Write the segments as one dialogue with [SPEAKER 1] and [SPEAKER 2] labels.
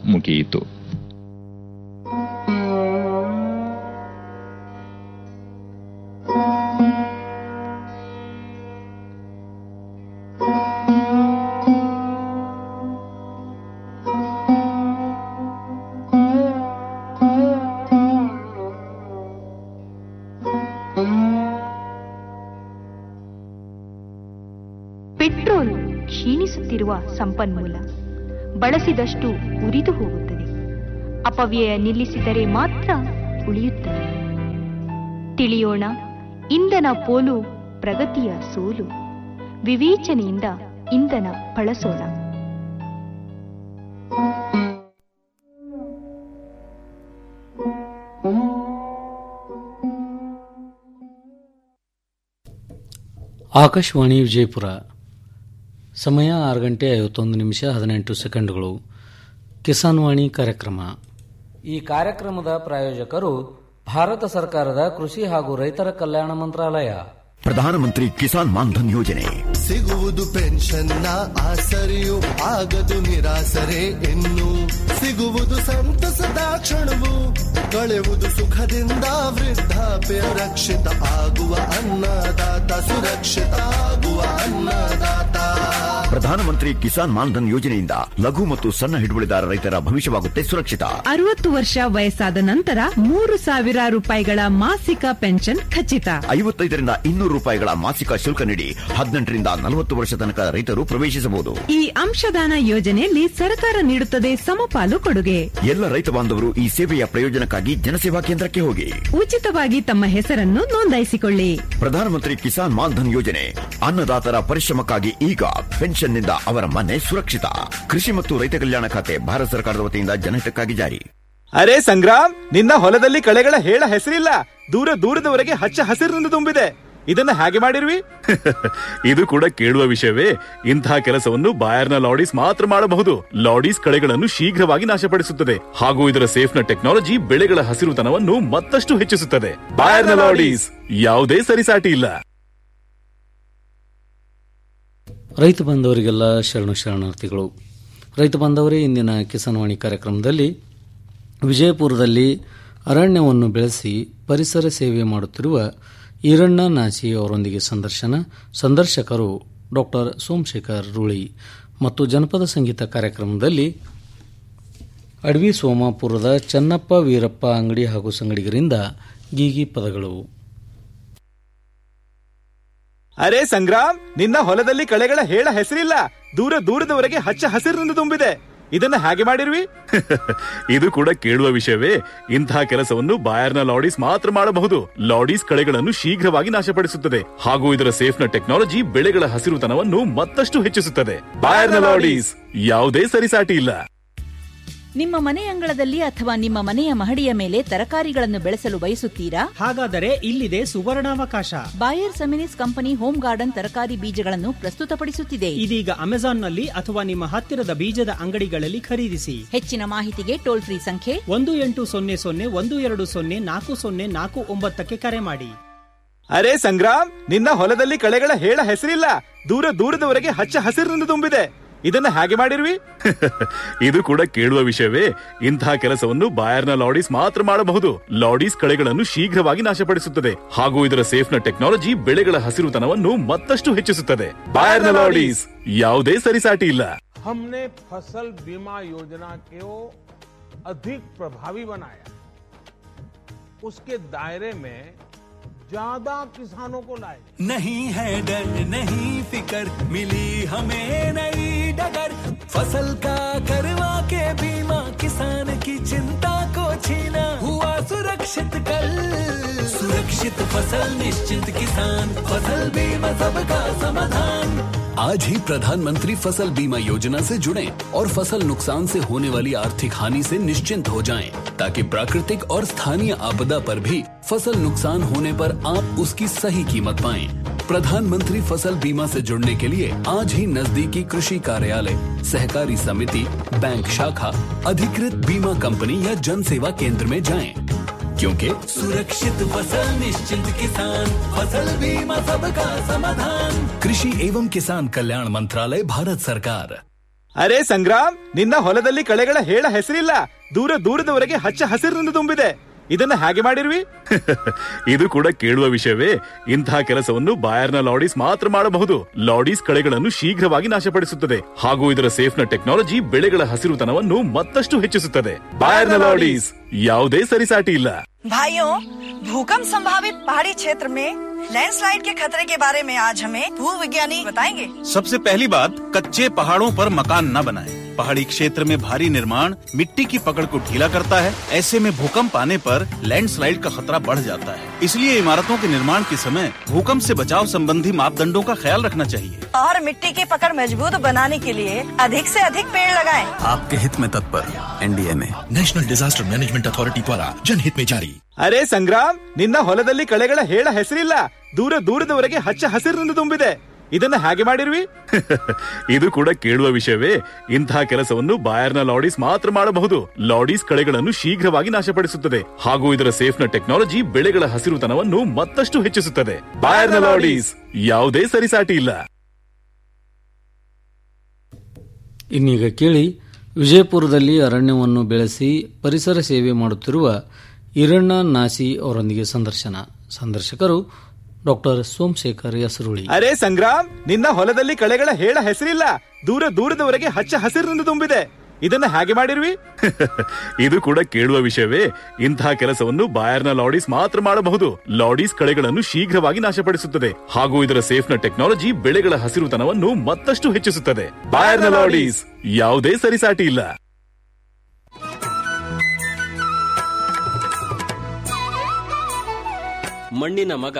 [SPEAKER 1] ಮುಗಿಯಿತು
[SPEAKER 2] ಪೆಟ್ರೋಲ್ ಕ್ಷೀಣಿಸುತ್ತಿರುವ ಸಂಪನ್ಮೂಲ ಬಳಸಿದಷ್ಟು ಉರಿದು ಹೋಗುತ್ತದೆ ಅಪವ್ಯಯ ನಿಲ್ಲಿಸಿದರೆ ಮಾತ್ರ ಉಳಿಯುತ್ತದೆ ತಿಳಿಯೋಣ ಇಂಧನ ಪೋಲು ಪ್ರಗತಿಯ ಸೋಲು ವಿವೇಚನೆಯಿಂದ ಇಂಧನ ಬಳಸೋಣ
[SPEAKER 3] ಆಕಾಶವಾಣಿ ವಿಜಯಪುರ ಸಮಯ ಆರು ಗಂಟೆ ಐವತ್ತೊಂದು ನಿಮಿಷ ಹದಿನೆಂಟು ಸೆಕೆಂಡ್ಗಳು ಕಿಸಾನ್ ವಾಣಿ ಕಾರ್ಯಕ್ರಮ ಈ ಕಾರ್ಯಕ್ರಮದ ಪ್ರಾಯೋಜಕರು ಭಾರತ ಸರ್ಕಾರದ ಕೃಷಿ ಹಾಗೂ ರೈತರ ಕಲ್ಯಾಣ ಮಂತ್ರಾಲಯ
[SPEAKER 4] ಪ್ರಧಾನಮಂತ್ರಿ ಕಿಸಾನ್ ಮಾನ್ಧನ್ ಯೋಜನೆ
[SPEAKER 5] ಸಿಗುವುದು ಪೆನ್ಷನ್ನ ಆಸರೆಯು ಆಗದು ನಿರಾಸರೆ ಇನ್ನು ಸಿಗುವುದು ಸಂತಸದ ಕ್ಷಣವು ಕಳೆಯುವುದು ಸುಖದಿಂದ ವೃದ್ಧಾಪ್ಯ ರಕ್ಷಿತ ಆಗುವ ಅನ್ನದಾತ ಸುರಕ್ಷಿತ ಆಗುವ ಅನ್ನದಾತ
[SPEAKER 4] ಪ್ರಧಾನಮಂತ್ರಿ ಕಿಸಾನ್ ಮಾನ್ಧನ್ ಯೋಜನೆಯಿಂದ ಲಘು ಮತ್ತು ಸಣ್ಣ ಹಿಡುವಳಿದಾರ ರೈತರ ಭವಿಷ್ಯವಾಗುತ್ತೆ ಸುರಕ್ಷಿತ
[SPEAKER 6] ಅರವತ್ತು ವರ್ಷ ವಯಸ್ಸಾದ ನಂತರ ಮೂರು ಸಾವಿರ ರೂಪಾಯಿಗಳ ಮಾಸಿಕ ಪೆನ್ಷನ್ ಖಚಿತ
[SPEAKER 4] ಐವತ್ತೈದರಿಂದ ಇನ್ನೂರು ರೂಪಾಯಿಗಳ ಮಾಸಿಕ ಶುಲ್ಕ ನೀಡಿ ಹದಿನೆಂಟರಿಂದ ನಲವತ್ತು ವರ್ಷ ತನಕ ರೈತರು ಪ್ರವೇಶಿಸಬಹುದು
[SPEAKER 6] ಈ ಅಂಶದಾನ ಯೋಜನೆಯಲ್ಲಿ ಸರ್ಕಾರ ನೀಡುತ್ತದೆ ಸಮಪಾಲು ಕೊಡುಗೆ
[SPEAKER 4] ಎಲ್ಲ ರೈತ ಬಾಂಧವರು ಈ ಸೇವೆಯ ಪ್ರಯೋಜನಕ್ಕಾಗಿ ಜನಸೇವಾ ಕೇಂದ್ರಕ್ಕೆ ಹೋಗಿ
[SPEAKER 6] ಉಚಿತವಾಗಿ ತಮ್ಮ ಹೆಸರನ್ನು ನೋಂದಾಯಿಸಿಕೊಳ್ಳಿ
[SPEAKER 4] ಪ್ರಧಾನಮಂತ್ರಿ ಕಿಸಾನ್ ಮಾನ್ಧನ್ ಯೋಜನೆ ಅನ್ನದಾತರ ಪರಿಶ್ರಮಕ್ಕಾಗಿ ಈಗ ಪೆನ್ಷನ್ನಿಂದ ಅವರ ಮನೆ ಸುರಕ್ಷಿತ ಕೃಷಿ ಮತ್ತು ರೈತ ಕಲ್ಯಾಣ ಖಾತೆ ಭಾರತ ಸರ್ಕಾರದ ವತಿಯಿಂದ ಜನಹಿತಕ್ಕಾಗಿ ಜಾರಿ
[SPEAKER 7] ಅರೆ ಸಂಗ್ರಾಮ್ ನಿನ್ನ ಹೊಲದಲ್ಲಿ ಕಳೆಗಳ ಹೇಳ ಹೆಸರಿಲ್ಲ ದೂರ ದೂರದವರೆಗೆ ಹಚ್ಚ ಹಸಿರಿನಿಂದ ತುಂಬಿದೆ ಇದನ್ನ ಹೇಗೆ ಮಾಡಿರ್ವಿ
[SPEAKER 8] ಇದು ಕೂಡ ಕೇಳುವ ವಿಷಯವೇ ಇಂತಹ ಕೆಲಸವನ್ನು ಬಾಯರ್ನ ಲಾಡೀಸ್ ಮಾತ್ರ ಮಾಡಬಹುದು ಲಾಡೀಸ್ ಕಳೆಗಳನ್ನು ಶೀಘ್ರವಾಗಿ ನಾಶಪಡಿಸುತ್ತದೆ ಹಾಗೂ ಇದರ ಸೇಫ್ನ ಟೆಕ್ನಾಲಜಿ ಬೆಳೆಗಳ ಹಸಿರುತನವನ್ನು ಮತ್ತಷ್ಟು ಹೆಚ್ಚಿಸುತ್ತದೆ ಬಾಯರ್ನ ಲಾಡೀಸ್ ಯಾವುದೇ ಸರಿಸಾಟಿ ಇಲ್ಲ
[SPEAKER 3] ರೈತ ಬಾಂಧವರಿಗೆಲ್ಲ ಶರಣು ಶರಣಾರ್ಥಿಗಳು ರೈತ ಬಾಂಧವರೇ ಇಂದಿನ ಕಿಸಾನ್ ವಾಣಿ ಕಾರ್ಯಕ್ರಮದಲ್ಲಿ ವಿಜಯಪುರದಲ್ಲಿ ಅರಣ್ಯವನ್ನು ಬೆಳೆಸಿ ಪರಿಸರ ಸೇವೆ ಮಾಡುತ್ತಿರುವ ಈರಣ್ಣ ನಾಚಿ ಅವರೊಂದಿಗೆ ಸಂದರ್ಶನ ಸಂದರ್ಶಕರು ಡಾಕ್ಟರ್ ಸೋಮಶೇಖರ್ ರೂಳಿ ಮತ್ತು ಜನಪದ ಸಂಗೀತ ಕಾರ್ಯಕ್ರಮದಲ್ಲಿ ಅಡವಿ ಸೋಮಾಪುರದ ಚನ್ನಪ್ಪ ವೀರಪ್ಪ ಅಂಗಡಿ ಹಾಗೂ ಸಂಗಡಿಗರಿಂದ ಗೀಗಿ ಪದಗಳು
[SPEAKER 7] ಅರೆ ಸಂಗ್ರಾಮ್ ನಿನ್ನ ಹೊಲದಲ್ಲಿ ಕಳೆಗಳ ಹೇಳ ಹೆಸರಿಲ್ಲ ದೂರ ದೂರದವರೆಗೆ ಹಚ್ಚ ಹಸಿರಿನಿಂದ ತುಂಬಿದೆ ಇದನ್ನ ಹೇಗೆ ಮಾಡಿರ್ವಿ
[SPEAKER 8] ಇದು ಕೂಡ ಕೇಳುವ ವಿಷಯವೇ ಇಂತಹ ಕೆಲಸವನ್ನು ಬಾಯರ್ನ ಲಾಡೀಸ್ ಮಾತ್ರ ಮಾಡಬಹುದು ಲಾಡೀಸ್ ಕಳೆಗಳನ್ನು ಶೀಘ್ರವಾಗಿ ನಾಶಪಡಿಸುತ್ತದೆ ಹಾಗೂ ಇದರ ಸೇಫ್ನ ಟೆಕ್ನಾಲಜಿ ಬೆಳೆಗಳ ಹಸಿರುತನವನ್ನು ಮತ್ತಷ್ಟು ಹೆಚ್ಚಿಸುತ್ತದೆ ಬಾಯರ್ನ ಲಾಡೀಸ್ ಯಾವುದೇ ಸರಿಸಾಟಿ ಇಲ್ಲ
[SPEAKER 9] ನಿಮ್ಮ ಮನೆ ಅಂಗಳದಲ್ಲಿ ಅಥವಾ ನಿಮ್ಮ ಮನೆಯ ಮಹಡಿಯ ಮೇಲೆ ತರಕಾರಿಗಳನ್ನು ಬೆಳೆಸಲು ಬಯಸುತ್ತೀರಾ
[SPEAKER 10] ಹಾಗಾದರೆ ಇಲ್ಲಿದೆ ಸುವರ್ಣಾವಕಾಶ
[SPEAKER 9] Bayer Seminis company home garden ತರಕಾರಿ ಬೀಜಗಳನ್ನು ಪ್ರಸ್ತುತಪಡಿಸುತ್ತಿದೆ
[SPEAKER 10] ಇದೀಗ ಅಮೆಜಾನ್ನಲ್ಲಿ ಅಥವಾ ನಿಮ್ಮ ಹತ್ತಿರದ ಬೀಜದ ಅಂಗಡಿಗಳಲ್ಲಿ ಖರೀದಿಸಿ
[SPEAKER 9] ಹೆಚ್ಚಿನ ಮಾಹಿತಿಗೆ ಟೋಲ್ ಫ್ರೀ ಸಂಖ್ಯೆ
[SPEAKER 10] ಒಂದು ಎಂಟು ಸೊನ್ನೆ ಸೊನ್ನೆ ಒಂದು ಎರಡು ಸೊನ್ನೆ ನಾಲ್ಕು ಸೊನ್ನೆ ನಾಲ್ಕು ಒಂಬತ್ತಕ್ಕೆ ಕರೆ ಮಾಡಿ
[SPEAKER 7] ಅರೆ ಸಂಗ್ರಾಮ್ ನಿನ್ನ ಹೊಲದಲ್ಲಿ ಕಳೆಗಳ ಹೇಳ ಹೆಸರಿಲ್ಲ ದೂರ ದೂರದವರೆಗೆ ಹಚ್ಚ ಹಸಿರಿನಿಂದ ತುಂಬಿದೆ ಇದನ್ನ ಹೇಗೆ ಮಾಡಿರ್ವಿ
[SPEAKER 8] ಇದು ಕೂಡ ಕೇಳುವ ವಿಷಯವೇ ಇಂತಹ ಕೆಲಸವನ್ನು ಬಾಯರ್ನ ಲಾಡೀಸ್ ಮಾತ್ರ ಮಾಡಬಹುದು ಲಾಡೀಸ್ ಕಳೆಗಳನ್ನು ಶೀಘ್ರವಾಗಿ ನಾಶಪಡಿಸುತ್ತದೆ ಹಾಗೂ ಇದರ ಸೇಫ್ನ ಟೆಕ್ನಾಲಜಿ ಬೆಳೆಗಳ ಹಸಿರುತನವನ್ನು ಮತ್ತಷ್ಟು ಹೆಚ್ಚಿಸುತ್ತದೆ ಬಾಯರ್ನ ಲಾಡೀಸ್ ಯಾವುದೇ ಸರಿಸಾಟಿ ಇಲ್ಲ
[SPEAKER 11] हमने फसल बीमा योजना को अधिक प्रभावी बनाया उसके दायरे में ज्यादा किसानों को लाए
[SPEAKER 12] नहीं है डर नहीं फिकर मिली हमें नई डगर फसल का करवा के बीमा किसान की चिंता को छीना हुआ सुरक्षित कल सुरक्षित फसल निश्चित किसान फसल बीमा सबका समाधान आज ही प्रधानमंत्री फसल बीमा योजना से जुड़ें और फसल नुकसान से होने वाली आर्थिक हानि से निश्चिंत हो जाएं ताकि प्राकृतिक और स्थानीय आपदा पर भी फसल नुकसान होने पर आप उसकी सही कीमत पाएं प्रधानमंत्री फसल बीमा से जुड़ने के लिए आज ही नजदीकी कृषि कार्यालय सहकारी समिति बैंक शाखा अधिकृत बीमा कंपनी या जन सेवा केंद्र में जाएं क्योंकि सुरक्षित फसल निश्चिंत किसान फसल बीमा सबका समाधान कृषि एवं किसान कल्याण मंत्रालय भारत सरकार
[SPEAKER 7] ಅರೆ ಸಂಗ್ರಾಮ್ ನಿನ್ನ ಹೊಲದಲ್ಲಿ ಕಳೆಗಳ ಹೇಳ ಹೆಸರಿಲ್ಲ ದೂರ ದೂರದವರೆಗೆ ಹಚ್ಚ ಹಸಿರಿನಿಂದ ತುಂಬಿದೆ ಇದನ್ನ ಹಾಗೆ ಮಾಡಿರ್ವಿ
[SPEAKER 8] ಇದು ಕೂಡ ಕೇಳುವ ವಿಷಯವೇ ಇಂತಹ ಕೆಲಸವನ್ನು ಬಾಯರ್ನ ಲಾಡೀಸ್ ಮಾತ್ರ ಮಾಡಬಹುದು ಲಾಡೀಸ್ ಕಳೆಗಳನ್ನು ಶೀಘ್ರವಾಗಿ ನಾಶಪಡಿಸುತ್ತದೆ ಹಾಗೂ ಇದರ ಸೇಫ್ನ ಟೆಕ್ನಾಲಜಿ ಬೆಳೆಗಳ ಹಸಿರುತನವನ್ನು ಮತ್ತಷ್ಟು ಹೆಚ್ಚಿಸುತ್ತದೆ ಬಾಯರ್ನ ಲಾಡೀಸ್ ಯಾವುದೇ ಸರಿಸಾಟಿ ಇಲ್ಲ
[SPEAKER 1] भाइयों भूकंप संभावित पहाड़ी क्षेत्र में लैंडस्लाइड के खतरे के बारे में आज हमें भू विज्ञानी बताएंगे
[SPEAKER 13] सबसे पहली बात कच्चे पहाड़ों पर मकान न बनाएं। पहाड़ी क्षेत्र में भारी निर्माण मिट्टी की पकड़ को ढीला करता है ऐसे में भूकंप आने पर लैंडस्लाइड का खतरा बढ़ जाता है इसलिए इमारतों के निर्माण के समय भूकंप से बचाव संबंधी मापदंडों का ख्याल रखना चाहिए
[SPEAKER 1] और मिट्टी की पकड़ मजबूत बनाने के लिए अधिक से अधिक पेड़ लगाएं।
[SPEAKER 14] आपके हित में तत्पर NDMA national disaster management authority द्वारा जनहित में जारी
[SPEAKER 7] ಅರೆ ಸಂಗ್ರಾಮ್ ನಿನ್ನ ಹೊಲದಲ್ಲಿ ಕಳೆಗಳ ಹೇಳ ಹೆಸರಿಲ್ಲ ದೂರ ದೂರದವರೆಗೆ ಹಚ್ಚ ಹಸಿರಿನಿಂದ ತುಂಬಿದೆ ಇದನ್ನ ಹಾಗೆ ಮಾಡಿರ್ವಿ
[SPEAKER 8] ಇದು ಕೂಡ ಕೇಳುವ ವಿಷಯವೇ ಇಂತಹ ಕೆಲಸವನ್ನು ಬಾಯರ್ನ ಲಾಡೀಸ್ ಮಾತ್ರ ಮಾಡಬಹುದು ಲಾಡೀಸ್ ಕಳೆಗಳನ್ನು ಶೀಘ್ರವಾಗಿ ನಾಶಪಡಿಸುತ್ತದೆ ಹಾಗೂ ಇದರ ಸೇಫ್ನ ಟೆಕ್ನಾಲಜಿ ಬೆಳೆಗಳ ಹಸಿರುತನವನ್ನು ಮತ್ತಷ್ಟು ಹೆಚ್ಚಿಸುತ್ತದೆ ಬಾಯರ್ನ ಲಾಡೀಸ್ ಯಾವುದೇ ಸರಿಸಾಟಿ ಇಲ್ಲ
[SPEAKER 3] ಇನ್ನೀಗ ಕೇಳಿ ವಿಜಯಪುರದಲ್ಲಿ ಅರಣ್ಯವನ್ನು ಬೆಳೆಸಿ ಪರಿಸರ ಸೇವೆ ಮಾಡುತ್ತಿರುವ ಈರಣ್ಣ ನಾಸಿ ಅವರೊಂದಿಗೆ ಸಂದರ್ಶನ ಸಂದರ್ಶಕರು ಡಾಕ್ಟರ್ ಸೋಮಶೇಖರ್ ಯಸರುಳಿ
[SPEAKER 7] ಅರೆ ಸಂಗ್ರಾಮ್ ನಿನ್ನ ಹೊಲದಲ್ಲಿ ಕಳೆಗಳ ಹೇಳ ಹೆಸರಿಲ್ಲ ದೂರ ದೂರದವರೆಗೆ ಹಚ್ಚ ಹಸಿರಿನಿಂದ ತುಂಬಿದೆ ಇದನ್ನ ಹಾಗೆ ಮಾಡಿರ್ವಿ
[SPEAKER 8] ಇದು ಕೂಡ ಕೇಳುವ ವಿಷಯವೇ ಇಂತಹ ಕೆಲಸವನ್ನು ಬಾಯರ್ನ ಲಾಡೀಸ್ ಮಾತ್ರ ಮಾಡಬಹುದು ಲಾಡೀಸ್ ಕಳೆಗಳನ್ನು ಶೀಘ್ರವಾಗಿ ನಾಶಪಡಿಸುತ್ತದೆ ಹಾಗೂ ಇದರ ಸೇಫ್ನ ಟೆಕ್ನಾಲಜಿ ಬೆಳೆಗಳ ಹಸಿರುತನವನ್ನು ಮತ್ತಷ್ಟು ಹೆಚ್ಚಿಸುತ್ತದೆ ಬಾಯರ್ನ ಲಾಡೀಸ್ ಯಾವುದೇ ಸರಿಸಾಟಿ ಇಲ್ಲ
[SPEAKER 15] ಮಣ್ಣಿನ ಮಗ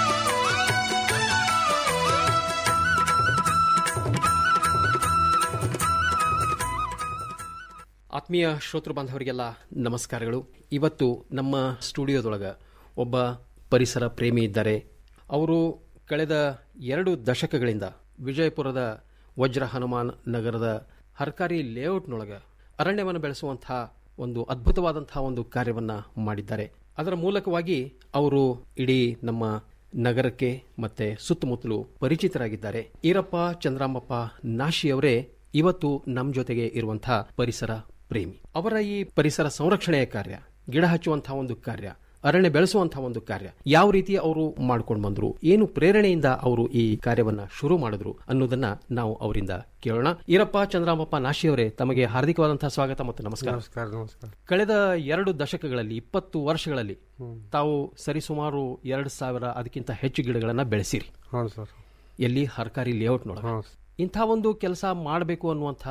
[SPEAKER 15] ಆತ್ಮೀಯ ಶ್ರೋತೃ ಬಾಂಧವರಿಗೆಲ್ಲ ನಮಸ್ಕಾರಗಳು ಇವತ್ತು ನಮ್ಮ ಸ್ಟುಡಿಯೋದೊಳಗ ಒಬ್ಬ ಪರಿಸರ ಪ್ರೇಮಿ ಇದ್ದಾರೆ ಅವರು ಕಳೆದ ಎರಡು ದಶಕಗಳಿಂದ ವಿಜಯಪುರದ ವಜ್ರ ಹನುಮಾನ್ ನಗರದ ಹರ್ಕಾರಿ ಲೇಔಟ್ನೊಳಗ ಅರಣ್ಯವನ್ನು ಬೆಳೆಸುವಂತಹ ಒಂದು ಅದ್ಭುತವಾದಂತಹ ಒಂದು ಕಾರ್ಯವನ್ನ ಮಾಡಿದ್ದಾರೆ ಅದರ ಮೂಲಕವಾಗಿ ಅವರು ಇಡೀ ನಮ್ಮ ನಗರಕ್ಕೆ ಮತ್ತೆ ಸುತ್ತಮುತ್ತಲು ಪರಿಚಿತರಾಗಿದ್ದಾರೆ ಈರಪ್ಪ ಚಂದ್ರಾಮಪ್ಪ ನಾಶಿಯವರೇ ಇವತ್ತು ನಮ್ಮ ಜೊತೆಗೆ ಇರುವಂತಹ ಪರಿಸರ ಪ್ರೇಮಿ ಅವರ ಈ ಪರಿಸರ ಸಂರಕ್ಷಣೆಯ ಕಾರ್ಯ ಗಿಡ ಹಚ್ಚುವಂತಹ ಒಂದು ಕಾರ್ಯ ಅರಣ್ಯ ಬೆಳೆಸುವಂತಹ ಒಂದು ಕಾರ್ಯ ಯಾವ ರೀತಿ ಅವರು ಮಾಡ್ಕೊಂಡು ಬಂದ್ರು ಏನು ಪ್ರೇರಣೆಯಿಂದ ಅವರು ಈ ಕಾರ್ಯವನ್ನ ಶುರು ಮಾಡಿದ್ರು ಅನ್ನೋದನ್ನ ನಾವು ಅವರಿಂದ ಕೇಳೋಣ ಈರಪ್ಪ ಚಂದ್ರಾಮಪ್ಪ ನಾಶಿಯವರೇ ತಮಗೆ ಹಾರ್ದಿಕವಾದಂತಹ ಸ್ವಾಗತ ಮತ್ತು ನಮಸ್ಕಾರ
[SPEAKER 16] ನಮಸ್ಕಾರ ನಮಸ್ಕಾರ
[SPEAKER 15] ಕಳೆದ ಎರಡು ದಶಕಗಳಲ್ಲಿ ಇಪ್ಪತ್ತು ವರ್ಷಗಳಲ್ಲಿ ತಾವು ಸರಿಸುಮಾರು ಎರಡು ಸಾವಿರ ಅದಕ್ಕಿಂತ ಹೆಚ್ಚು ಗಿಡಗಳನ್ನ ಬೆಳೆಸಿರಿ
[SPEAKER 16] ಹೌದು ಸರ್
[SPEAKER 15] ಎಲ್ಲಿ ಹರ್ಕಾರಿ ಲೇಔಟ್ನೊಳಗೆ ಇಂಥ ಒಂದು ಕೆಲಸ ಮಾಡಬೇಕು ಅನ್ನುವಂಥ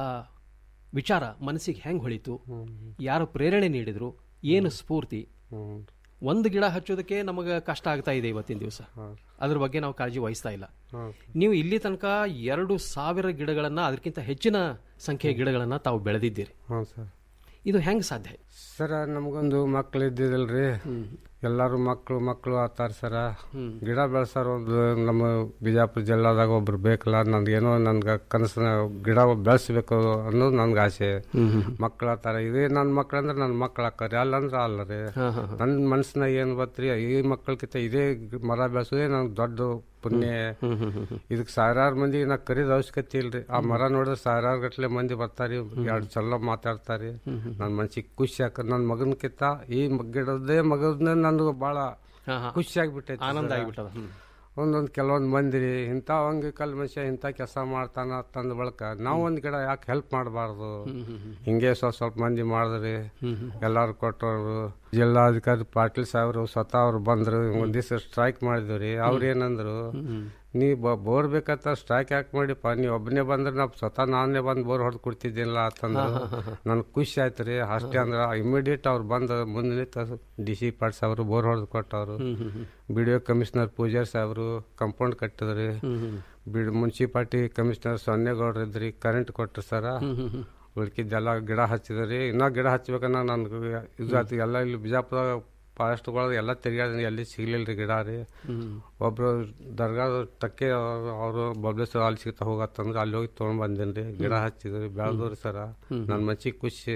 [SPEAKER 15] ವಿಚಾರ ಮನಸ್ಸಿಗೆ ಹೆಂಗ್ ಹೊಳಿತು ಯಾರು ಪ್ರೇರಣೆ ನೀಡಿದ್ರು ಏನು ಸ್ಫೂರ್ತಿ ಒಂದು ಗಿಡ ಹಚ್ಚೋದಕ್ಕೆ ನಮಗೆ ಕಷ್ಟ ಆಗ್ತಾ ಇದೆ ಇವತ್ತಿನ ದಿವಸ ಅದ್ರ ಬಗ್ಗೆ ನಾವು ಕಾಳಜಿ ವಹಿಸ್ತಾ ಇಲ್ಲ ನೀವು ಇಲ್ಲಿ ತನಕ ಎರಡು ಸಾವಿರ ಗಿಡಗಳನ್ನ ಅದಕ್ಕಿಂತ ಹೆಚ್ಚಿನ ಸಂಖ್ಯೆಯ ಗಿಡಗಳನ್ನ ತಾವು ಬೆಳೆದಿದ್ದೀರಿ
[SPEAKER 16] ಹೌದು ಸರ್
[SPEAKER 15] ಇದು ಹೆಂಗ್ ಸಾಧ್ಯ
[SPEAKER 16] ಸರ ನಮಗೊಂದು ಮಕ್ಳು ಇದ್ದಿದ್ದಲ್ರಿ ಎಲ್ಲಾರು ಮಕ್ಕಳು ಮಕ್ಕಳು ಆತಾರ ಸರ ಗಿಡ ಬೆಳೆಸಾರ ಒಂದು ನಮ್ಮ ಬಿಜಾಪುರ ಜಿಲ್ಲಾದಾಗ ಒಬ್ರು ಬೇಕಲ್ಲ ನನ್ಗೇನೋ ನನ್ಗೆ ಕನಸನ ಗಿಡ ಬೆಳೆಸ್ಬೇಕು ಅನ್ನೋದು ನನ್ಗೆ ಆಸೆ ಮಕ್ಳು ಆತಾರ ಇದೇ ನನ್ನ ಮಕ್ಳು ಅಂದ್ರೆ ನನ್ನ ಮಕ್ಳು ಹಾಕಾರಿ ಅಲ್ಲಂದ್ರೆ ಅಲ್ಲ ರೀ ನನ್ನ ಮನ್ಸಿನಾಗ ಏನು ಬತ್ರಿ ಈ ಮಕ್ಕಳಕ್ಕಿಂತ ಇದೇ ಮರ ಬೆಳೆಸೋದೇ ನಂಗೆ ದೊಡ್ಡ ಪುಣ್ಯ ಇದಕ್ಕೆ ಸಾವಿರಾರು ಮಂದಿ ನಾ ಕರೀದ ಅವಶ್ಯಕತೆ ಇಲ್ರಿ ಆ ಮರ ನೋಡಿದ್ರೆ ಸಾವಿರಾರು ಗಟ್ಲೆ ಮಂದಿ ಬರ್ತಾರಿ ಎರಡು ಚಲೋ ಮಾತಾಡ್ತಾರಿ ನನ್ನ ಮನ್ಸಿಗೆ ಖುಷಿ ಆಕ ನನ್ನ ಮಗನ್ಕಿಂತ ಈ ಗಿಡದೇ ಮಗನ ನನಗೆ ಭಾಳ ಖುಷಿ ಆಗ್ಬಿಟ್ಟೈತಿ
[SPEAKER 15] ಆನಂದ
[SPEAKER 16] ಸರ.
[SPEAKER 15] ಆಗ್ಬಿಟ್ಟದ ಹ್ಮ್.
[SPEAKER 16] ಒಂದೊಂದು ಕೆಲವೊಂದು ಮಂದಿ ರೀ ಇಂಥ ಅಂಗವಿಕಲ್ ಮನುಷ್ಯ ಇಂಥ ಕೆಲಸ ಮಾಡ್ತಾನ ತಂದ ಬಳಕ ನಾವು ಒಂದು ಗಿಡ ಯಾಕೆ ಹೆಲ್ಪ್ ಮಾಡಬಾರ್ದು ಹಿಂಗೆ ಸ್ವಲ್ಪ ಸ್ವಲ್ಪ ಮಂದಿ ಮಾಡಿದ್ರಿ ಎಲ್ಲಾರು ಕೊಟ್ಟರು ಜಿಲ್ಲಾಧಿಕಾರಿ ಪಾಟೀಲ್ ಸಾಹೇಬ್ರು ಸ್ವತಃ ಅವ್ರು ಬಂದ್ರು ಒಂದ್ ದಿವಸ ಸ್ಟ್ರೈಕ್ ಮಾಡಿದ್ವಿ ರೀ ಅವ್ರು ಏನಂದ್ರು ನೀ ಬೋರ್ ಬೇಕಂತ ಸ್ಟ್ರೈಕ್ ಯಾಕೆ ಮಾಡಿಪ್ಪ ನೀವು ಒಬ್ಬನೇ ಬಂದ್ರೆ ನಾವು ಸ್ವತಃ ನಾನೇ ಬಂದು ಬೋರ್ ಹೊಡೆದು ಕೊಡ್ತಿದ್ದಿಲ್ಲ ಅಂತಂದ್ರು ನನ್ಗೆ ಖುಷಿ ಆಯ್ತು ರೀ ಅಷ್ಟೇ ಅಂದ್ರೆ ಇಮಿಡಿಯೇಟ್ ಅವ್ರು ಬಂದು ಮುಂದೆ ಡಿ ಸಿ ಪಾಟ್ ಸಾಹೇಬ್ರು ಬೋರ್ ಹೊಡೆದು ಕೊಟ್ಟವ್ರು B D O commissioner Pujari ಸಾಹೇಬ್ರು ಕಂಪೌಂಡ್ ಕಟ್ಟಿದ್ರಿ ಬಿಡ್ ಮುನ್ಸಿಪಾಲ್ಟಿ ಕಮಿಷನರ್ ಸೊನ್ನೇಗೌಡ್ರು ಇದ್ರಿ ಕರೆಂಟ್ ಕೊಟ್ರು ಸರ ಉಳ್ಕಿದ್ದೆಲ್ಲ ಗಿಡ ಹಚ್ಚಿದ್ರಿ ಇನ್ನೂ ಗಿಡ ಹಚ್ಬೇಕನ್ನ ನನ್ಗೆ ಇದು ಆಯ್ತು ಎಲ್ಲ ಇಲ್ಲಿ ಬಿಜಾಪುರ ಫಾರೆಸ್ಟ್ಗಳು ಎಲ್ಲ ತಿರ್ಗಾಡಿ ಎಲ್ಲಿ ಸಿಗ್ಲಿಲ್ಲ ರೀ ಗಿಡ ರೀ ಒಬ್ರು ದರ್ಗಾದ ಟಕ್ಕೆ ಅವರು ಬಬ್ಲೇಶ್ವರ ಅಲ್ಲಿ ಸಿಗ್ತಾ ಹೋಗತ್ತಂದ್ರೆ ಅಲ್ಲಿ ಹೋಗಿ ತೊಗೊಂಡ್ ಬಂದೇನಿ ರೀ ಗಿಡ ಹಚ್ಚಿದ್ರಿ ಬೆಳೆದ್ರಿ ಸರ ನನ್ನ ಮನ್ಸಿಗೆ ಖುಷಿ